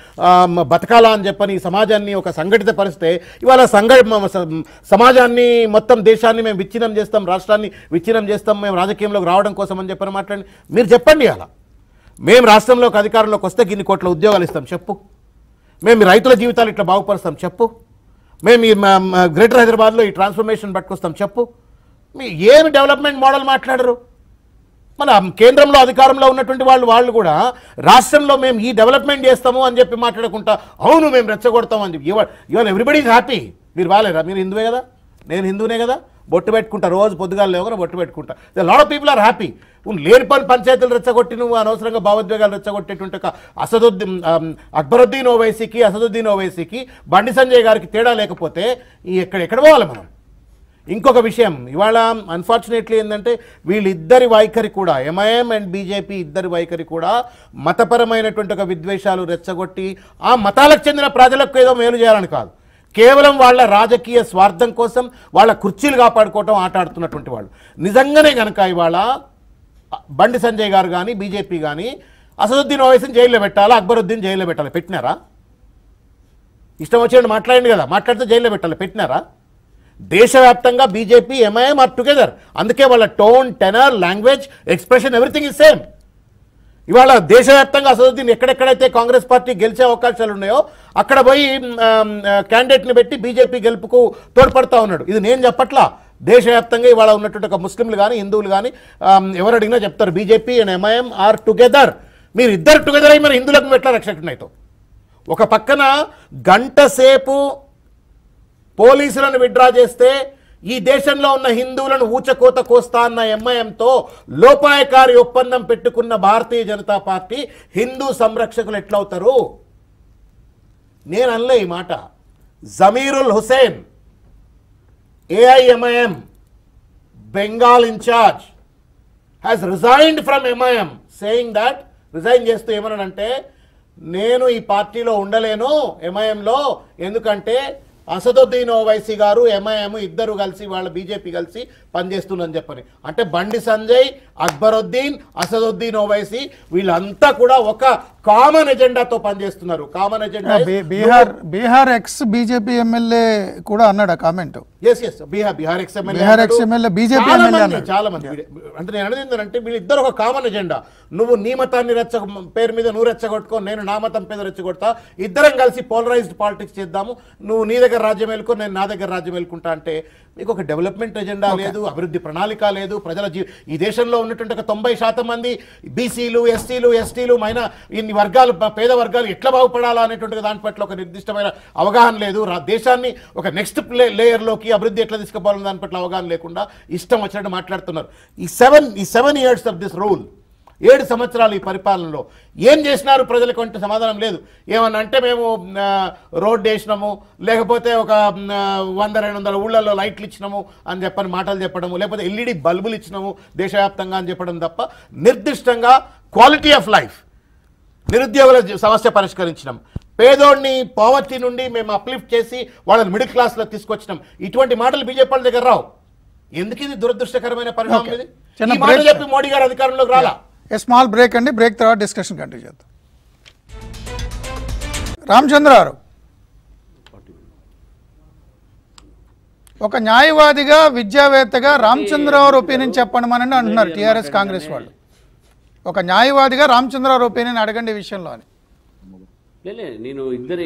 బతకాలా అని చెప్పని ఈ సమాజాన్ని ఒక సంఘటిత పరిస్తే ఇవాళ సంఘ మ- స- సమాజాన్ని మొత్తం దేశాన్ని మేము విచ్ఛిన్నం చేస్తాం రాష్ట్రాన్ని విచ్ఛిన్నం చేస్తాం మేము రాజకీయంలోకి రావడం కోసం అని చెప్పని మాట్లాడి మీరు చెప్పండి అలా మేము రాష్ట్రంలోకి అధికారంలోకి వస్తే ఇన్ని కోట్ల ఉద్యోగాలు ఇస్తాం చెప్పు మేము ఈ రైతుల జీవితాలు ఇట్లా బాగుపరుస్తాం చెప్పు మేము ఈ మ- మ- గ్రేటర్ హైదరాబాద్లో ఈ ట్రాన్స్ఫర్మేషన్ పట్టుకొస్తాం చెప్పు మీ ఏమి డెవలప్మెంట్ మోడల్ మాట్లాడరు మన కేంద్రంలో అధికారంలో ఉన్నటువంటి వాళ్ళు వాళ్ళు కూడా రాష్ట్రంలో మేము ఈ డెవలప్మెంట్ చేస్తాము అని చెప్పి మాట్లాడకుండా అవును మేము రెచ్చగొడతాం అని చెప్పి ఇవాళ ఇవాళ ఎవ్రీబడి హ్యాపీ మీరు బాగాలేరా మీరు హిందువే కదా నేను హిందువునే కదా బొట్టు పెట్టుకుంటా రోజు పొద్దుగాలు లేవగానే బొట్టు పెట్టుకుంటా lot of people are happy లేని పని పంచాయతీలు రెచ్చగొట్టి నువ్వు అనవసరంగా భావోద్వేగాలు రెచ్చగొట్టేటువంటి ఒక అసదుద్దీన్ ఆమ్, అక్బరుద్దీన్ ఓవైసీకి అసదుద్దీన్ ఓవైసీకి బండి సంజయ్ గారికి తేడా లేకపోతే ఈ ఎక్కడ ఎక్కడ పోవాలి మనం ఇంకొక విషయం ఇవాళ అన్ఫార్చునేట్లీ ఏంటంటే వీళ్ళిద్దరి వైఖరి కూడా ఎంఐఎం అండ్ బీజేపీ ఇద్దరి వైఖరి కూడా మతపరమైనటువంటి ఒక విద్వేషాలు రెచ్చగొట్టి ఆ మతాలకు చెందిన ప్రజలకు ఏదో మేలు చేయాలని కాదు కేవలం వాళ్ళ రాజకీయ స్వార్థం కోసం వాళ్ళ కుర్చీలు కాపాడుకోవటం ఆట ఆడుతున్నటువంటి వాళ్ళు నిజంగానే కనుక ఇవాళ బండి సంజయ్ గారు కానీ బీజేపీ కానీ అసదుద్దీన్ ఓవైసీని జైల్లో పెట్టాలా అక్బరుద్దీన్ జైల్లో పెట్టాలి పెట్టినారా ఇష్టం వచ్చినట్టు మాట్లాడింది కదా మాట్లాడితే జైల్లో పెట్టాలి పెట్టినారా దేశవ్యాప్తంగా బీజేపీ ఎంఐఎం ఆర్ టుగెదర్ అందుకే వాళ్ళ tone tenor language expression everything is same ఇవాళ దేశవ్యాప్తంగా అసదుద్దీన్ ఎక్కడెక్కడైతే కాంగ్రెస్ పార్టీ గెలిచే అవకాశాలు ఉన్నాయో అక్కడ పోయి క్యాండిడేట్ని పెట్టి బీజేపీ గెలుపుకు తోడ్పడతా ఉన్నాడు ఇది నేను చెప్పట్లా దేశవ్యాప్తంగా ఇవాళ ఉన్నటువంటి ఒక ముస్లింలు కానీ హిందువులు కానీ ఎవరు అడిగినా చెప్తారు BJP and MIM are together మీరు ఇద్దరు టుగెదర్ అయ్యి మరి హిందువులకు ఎట్లా రక్షకునైతో ఒక పక్కన గంట సేపు పోలీసులను విడ్డ్రా చేస్తే ఈ దేశంలో ఉన్న హిందువులను ఊచకోత కోస్తా అన్న ఎంఐఎంతో లోపాయకారి ఒప్పందం పెట్టుకున్న భారతీయ జనతా పార్టీ హిందూ సంరక్షకులు ఎట్లవుతారు నేను అనలే ఈ మాట Zameerul Hussain AIMIM Bengal incharge has resigned from MIM saying that resign చేస్తూ ఏమన్నాడంటే నేను ఈ పార్టీలో ఉండలేను ఎంఐఎంలో ఎందుకంటే అసదుద్దీన్ ఓవైసీ గారు ఎంఐఎం ఇద్దరు కలిసి వాళ్ళ బీజేపీ కలిసి పనిచేస్తుందని చెప్పని అంటే బండి సంజయ్ అక్బరుద్దీన్ అసదుద్దీన్ ఓవైసీ వీళ్ళంతా కూడా ఒక కామన్ ఎజెండాతో పనిచేస్తున్నారు కామన్ ఎజెండా బీ- Bihar Bihar ex BJP MLA కూడా అన్నాడు ఆ కామెంట్ ఎస్ ఎస్ బీహార్ బీహార్ ఎక్స్ ఎమ్మెల్యే బీహార్ అన్నాడు. ఎక్స్ ఎమ్మెల్యే BJP చాలా ఎమ్మెల్యే మంది, అన్నాడు. చాలా మంది అంటే నేను అనేది ఏంటంటే వీళ్ళిద్దరు ఒక కామన్ ఎజెండా నువ్వు నీ మతాన్ని రెచ్చ పేరు మీద నువ్వు రెచ్చగొట్టుకో నేను నా మతం పేద రెచ్చగొడతా ఇద్దరం కలిసి పోలరైజ్డ్ పాలిటిక్స్ చేద్దాము నువ్వు నీ దగ్గర రాజ్యం వెళ్ళుకో నేను నా దగ్గర రాజ్యం వెళ్ళుకుంటా అంటే మీకు ఒక డెవలప్మెంట్ ఎజెండా లేదు అభివృద్ధి ప్రణాళిక లేదు ప్రజల జీ ఈ దేశంలో ఉన్నటువంటి ఒక తొంభై శాతం మంది బీసీలు ఎస్టీలు ఎస్టీలు మైన ఇన్ని వర్గాలు ప- పేద వర్గాలు ఎట్లా బాగుపడాలా అనేటువంటి దాని పట్ల ఒక నిర్దిష్టమైన అవగాహన లేదు రా- దేశాన్ని ఒక నెక్స్ట్ ప్లే లేయర్లోకి అభివృద్ధి ఎట్లా తీసుకుపోవాలని దాని పట్ల అవగాహన లేకుండా ఇష్టం వచ్చినట్టు మాట్లాడుతున్నారు ఈ సెవెన్ ఈ seven years of this rule ఏడు సంవత్సరాలు ఈ పరిపాలనలో ఏం చేసినారు ప్రజలకు అంటే సమాధానం లేదు ఏమన్నా అంటే మేము ఆ, రోడ్డు వేసినాము లేకపోతే ఒక ఆ, వంద రెండు వందల ఊళ్ళల్లో లైట్లు ఇచ్చినాము అని చెప్పని మాటలు చెప్పడము లేకపోతే ఎల్ఈడి బల్బులు ఇచ్చినాము దేశవ్యాప్తంగా అని చెప్పడం తప్ప నిర్దిష్టంగా క్వాలిటీ ఆఫ్ లైఫ్ నిరుద్యోగుల జ- సమస్య పరిష్కరించినాం పేదోడిని పావర్టీ నుండి మేము అప్లిఫ్ట్ చేసి వాళ్ళని మిడిల్ క్లాస్లో తీసుకొచ్చినాం ఇటువంటి మాటలు బీజేపీ వాళ్ళ దగ్గర రావు ఎందుకు ఇది దురదృష్టకరమైన పరిణామం Okay. ఇది చిన్న ఈ మాట break. చెప్పి మోడీ గారు అధికారంలోకి రాలా ఏ స్మాల్ బ్రేక్ అండి బ్రేక్ తర్వాత డిస్కషన్ కంటిన్యూ చేద్దాం రామచంద్ర గారు ఒక న్యాయవాదిగా విద్యావేత్తగా రామచంద్రరావు ఒపీనియన్ చెప్పండి మనని అంటున్నారు టీఆర్ఎస్ కాంగ్రెస్ వాళ్ళు ఒక న్యాయవాదిగా రామచంద్రరావు ఒపీనియన్ అడగండి ఈ విషయంలో అని లేలే నేను ఇద్దరి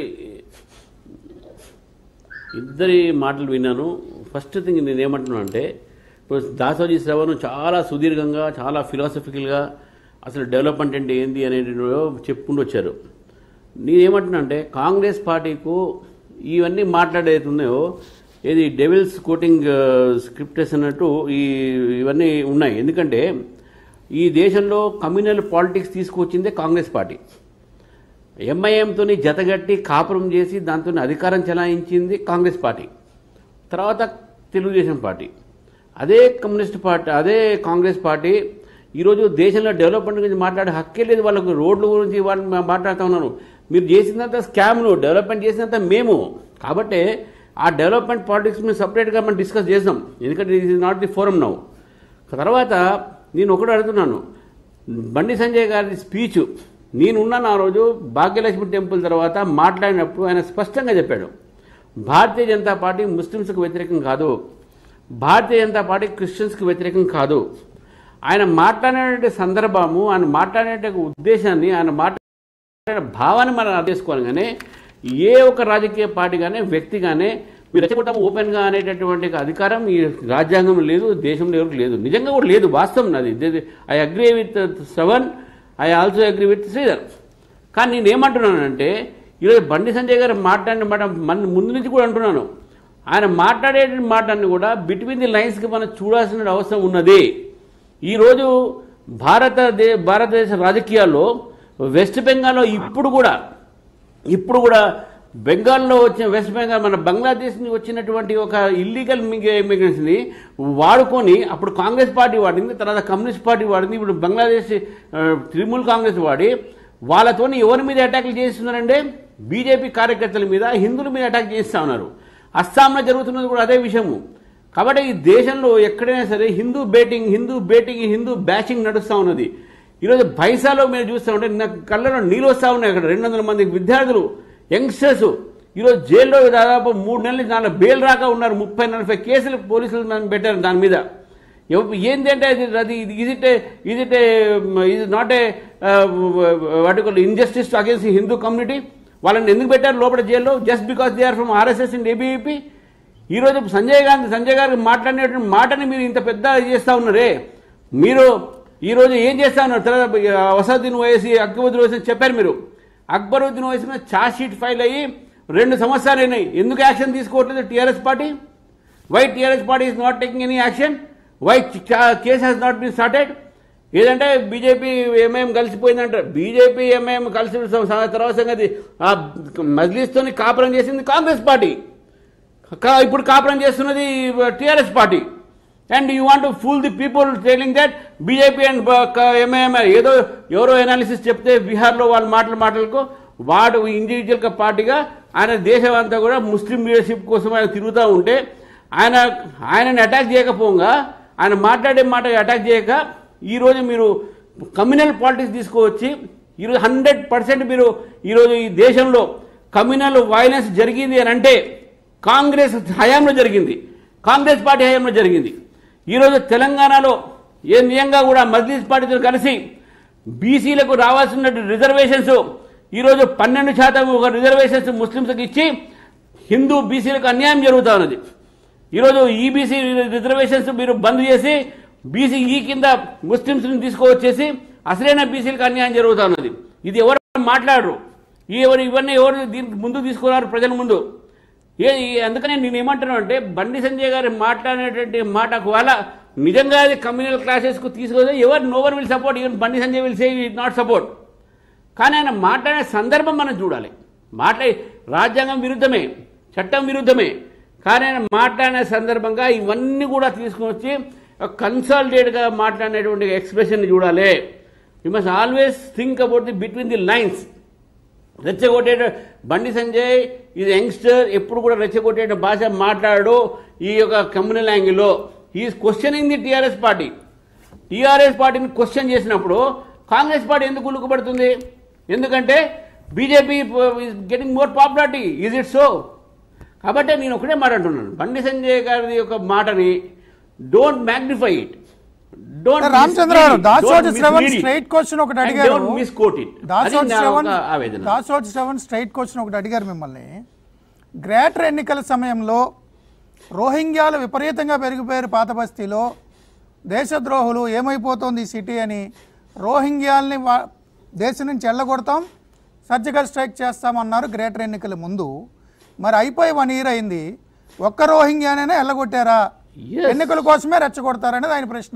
ఇద్దరి మాటలు విన్నాను ఫస్ట్ థింగ్ నేను ఏమంటున్నాను అంటే ఇప్పుడు దాసోజీ శ్రవణ్ చాలా సుదీర్ఘంగా చాలా ఫిలాసఫికల్గా అసలు డెవలప్మెంట్ అంటే ఏంది అనేది చెప్పుకుంటూ వచ్చారు నేనేమంటున్నా అంటే కాంగ్రెస్ పార్టీకు ఇవన్నీ మాట్లాడేది ఉన్నాయో ఏది డెవిల్స్ కోటింగ్ స్క్రిప్టెస్ అన్నట్టు ఈ ఇవన్నీ ఉన్నాయి ఎందుకంటే ఈ దేశంలో కమ్యూనల్ పాలిటిక్స్ తీసుకొచ్చిందే కాంగ్రెస్ పార్టీ ఎంఐఎంతో జతగట్టి కాపురం చేసి దాంతో అధికారం చెలాయించింది కాంగ్రెస్ పార్టీ తర్వాత తెలుగుదేశం పార్టీ అదే కమ్యూనిస్ట్ పార్టీ అదే కాంగ్రెస్ పార్టీ ఈరోజు దేశంలో డెవలప్మెంట్ గురించి మాట్లాడే హక్కే లేదు వాళ్ళకు రోడ్ల గురించి వాళ్ళు మా- మాట్లాడుతూ ఉన్నారు మీరు చేసినంత స్కామ్ను డెవలప్మెంట్ చేసినంత మేము కాబట్టి ఆ డెవలప్మెంట్ పాలిటిక్స్ మేము సపరేట్గా మనం డిస్కస్ చేద్దాం ఎందుకంటే ఇది నాట్ ది ఫోరం నౌ తర్వాత నేను ఒకటి అడుగుతున్నాను బండి సంజయ్ గారి స్పీచ్ నేనున్నాను ఆ రోజు భాగ్యలక్ష్మి టెంపుల్ తర్వాత మాట్లాడినప్పుడు ఆయన స్పష్టంగా చెప్పాడు భారతీయ జనతా పార్టీ ముస్లిమ్స్కి వ్యతిరేకం కాదు భారతీయ జనతా పార్టీ క్రిస్టియన్స్కి వ్యతిరేకం కాదు ఆయన మాట్లాడినటువంటి సందర్భము ఆయన మాట్లాడే ఉద్దేశాన్ని ఆయన మాట్లాడే భావాన్ని మనం అర్థం చేసుకోవాలి కానీ ఏ ఒక్క రాజకీయ పార్టీ కానీ వ్యక్తి కానీ మీరు రెచ్చగొట్టము ఓపెన్గా అనేటటువంటి అధికారం ఈ రాజ్యాంగం లేదు దేశంలో ఎవరికి లేదు నిజంగా కూడా లేదు వాస్తవం అది I agree with Sravan I also agree with Sridhar కానీ నేను ఏమంటున్నానంటే ఈరోజు బండి సంజయ్ గారు మాట్లాడిన మాట మన ముందు నుంచి కూడా అంటున్నాను ఆయన మాట్లాడే మాటని కూడా బిట్వీన్ ది లైన్స్కి మనం చూడాల్సిన అవసరం ఉన్నది ఈరోజు భారతదే భారతదేశ రాజకీయాల్లో వెస్ట్ బెంగాల్లో ఇప్పుడు కూడా ఇప్పుడు కూడా బెంగాల్లో వచ్చిన వెస్ట్ బెంగాల్ మన బంగ్లాదేశ్ నుంచి వచ్చినటువంటి ఒక ఇల్లీగల్ ఇమిగ్రెంట్స్ని వాడుకొని అప్పుడు కాంగ్రెస్ పార్టీ వాడింది తర్వాత కమ్యూనిస్ట్ పార్టీ వాడింది ఇప్పుడు బంగ్లాదేశ్ ఆ, తృణమూల్ కాంగ్రెస్ వాడి వాళ్ళతోని ఎవరి మీద అటాక్లు చేస్తున్నారంటే బీజేపీ కార్యకర్తల మీద హిందువుల మీద అటాక్ చేస్తూ ఉన్నారు అస్సాంలో జరుగుతున్నది కూడా అదే విషయము కాబట్టి ఈ దేశంలో ఎక్కడైనా సరే Hindu baiting Hindu baiting Hindu batching నడుస్తూ ఉన్నది ఈరోజు బైసాలో మీరు చూస్తూ ఉంటే నాకు కళ్ళలో నీళ్ళు వస్తూ ఉన్నాయి అక్కడ రెండు వందల మంది విద్యార్థులు యంగ్స్టర్స్ ఈరోజు జైల్లో దాదాపు మూడు నెలల నుంచి నాలుగు బెయిల్ రాక ఉన్నారు ముప్పై నలభై కేసులు పోలీసులు నన్ను పెట్టారు దాని మీద ఎవ- ఏంది అంటే అది అది is it is it is not a vertical injustice against Hindu community వాళ్ళని ఎందుకు పెట్టారు లోపల జైల్లో just because they are from RSS and ABVP ఈరోజు సంజయ్ గాంధీ సంజయ్ గారికి మాట్లాడినటువంటి మాటని మీరు ఇంత పెద్ద చేస్తా ఉన్నారే మీరు ఈరోజు ఏం చేస్తా ఉన్నారు తర్వాత వసతుద్దీన్ ఓవేసి అక్బరుద్దీన్ ఓవేసి అని చెప్పారు మీరు అక్బరుద్దీన్ ఓవేసి మీద ఛార్జ్ షీట్ ఫైల్ అయ్యి రెండు సంవత్సరాలు అయినాయి ఎందుకు యాక్షన్ తీసుకోవట్లేదు TRS party why TRS party is not taking any action why case has not been started ఏదంటే బీజేపీ ఎంఐఎం కలిసిపోయిందంటారు బీజేపీ ఎంఐఎం కలిసి స- తర్వాత సంగతి ఆ మజ్లిస్తోని కాపురం చేసింది కాంగ్రెస్ పార్టీ కా- ఇప్పుడు కాపురం చేస్తున్నది TRS party and you want fool the people telling that BJP and MIM ఏదో ఎవరో ఎనాలిసిస్ చెప్తే బీహార్లో వాళ్ళ మాటలు మాటలకు వాడు ఇండివిజువల్ పార్టీగా ఆయన దేశం అంతా కూడా ముస్లిం లీడర్షిప్ కోసం ఆయన తిరుగుతూ ఉంటే ఆయన ఆయనని అటాక్ చేయకపోగా ఆయన మాట్లాడే మాట అటాక్ చేయక ఈరోజు మీరు కమ్యూనల్ పాలిటిక్స్ తీసుకువచ్చి ఈరోజు హండ్రెడ్ పర్సెంట్ మీరు ఈరోజు ఈ దేశంలో కమ్యూనల్ వైలెన్స్ జరిగింది అని అంటే కాంగ్రెస్ హయాంలో జరిగింది కాంగ్రెస్ పార్టీ హయాంలో జరిగింది ఈరోజు తెలంగాణలో ఏ నియంగా కూడా మజ్లిస్ పార్టీతో కలిసి బీసీలకు రావాల్సిన రిజర్వేషన్స్ ఈరోజు పన్నెండు శాతం ఒక రిజర్వేషన్స్ ముస్లింస్కి ఇచ్చి హిందూ బీసీలకు అన్యాయం జరుగుతూ ఉన్నది ఈరోజు ఈబీసీ రిజర్వేషన్స్ మీరు బంద్ చేసి బీసీ ఈ కింద ముస్లింస్ని తీసుకువచ్చేసి అసలైన బీసీలకు అన్యాయం జరుగుతూ ఉన్నది ఇది ఎవరు మాట్లాడరు ఈ ఎవరు ఇవన్నీ ఎవరు దీనికి ముందు తీసుకున్నారు ప్రజల ముందు ఏ ఈ- అందుకనే నేను ఏమంటున్నాను అంటే బండి సంజయ్ గారు మాట్లాడినటువంటి మాట ఒకవేళ నిజంగా అది కమ్యూనల్ క్లాసెస్కు తీసుకొస్తే ఎవరు no one will support even Bandi Sanjay will say not support కానీ ఆయన మాట్లాడే సందర్భం మనం చూడాలి మాట్లాడి రాజ్యాంగం విరుద్ధమే చట్టం విరుద్ధమే కానీ ఆయన మాట్లాడిన సందర్భంగా ఇవన్నీ కూడా తీసుకుని వచ్చి కన్సల్టేట్గా మాట్లాడినటువంటి ఎక్స్ప్రెషన్ చూడాలి you must always think about the between the lines రెచ్చగొట్టే బండి సంజయ్ ఇది యంగ్స్టర్ ఎప్పుడు కూడా రెచ్చగొట్టే భాష మాట్లాడు ఈ యొక్క కమ్యూనల్ యాంగిల్లో is questioning the TRS party TRS పార్టీని క్వశ్చన్ చేసినప్పుడు కాంగ్రెస్ పార్టీ ఎందుకు ఉలుకుపడుతుంది ఎందుకంటే BJP is getting more popularity is it so కాబట్టి నేను ఒకటే మాట అంటున్నాను బండి సంజయ్ గారి యొక్క మాటని don't magnify it don't Ramachandra garu Dasoju Shravan straight question ఒకటి అడిగారు మిస్కోట్ ఇట్ అది దాసోజు నా శ్రవణ్ ఒక ఆవేదన దాసోజు శ్రవణ్ స్ట్రైట్ క్వశ్చన్ ఒకటి అడిగారు మిమ్మల్ని గ్రేటర్ ఎన్నికల సమయంలో రోహింగ్యాలు విపరీతంగా పెరిగిపోయారు పాత బస్తీలో దేశద్రోహులు ఏమైపోతోంది ఈ సిటీ అని రోహింగ్యాల్ని వా- దేశం నుంచి వెళ్ళగొడతాం సర్జికల్ స్ట్రైక్ చేస్తామన్నారు గ్రేటర్ ఎన్నికల ముందు మరి అయిపోయి వన్ ఇయర్ అయింది ఒక్క రోహింగ్యానైనా వెళ్ళగొట్టారా Yes. ఎన్నికల కోసమే రెచ్చగొడతారనేది ఆయన ప్రశ్న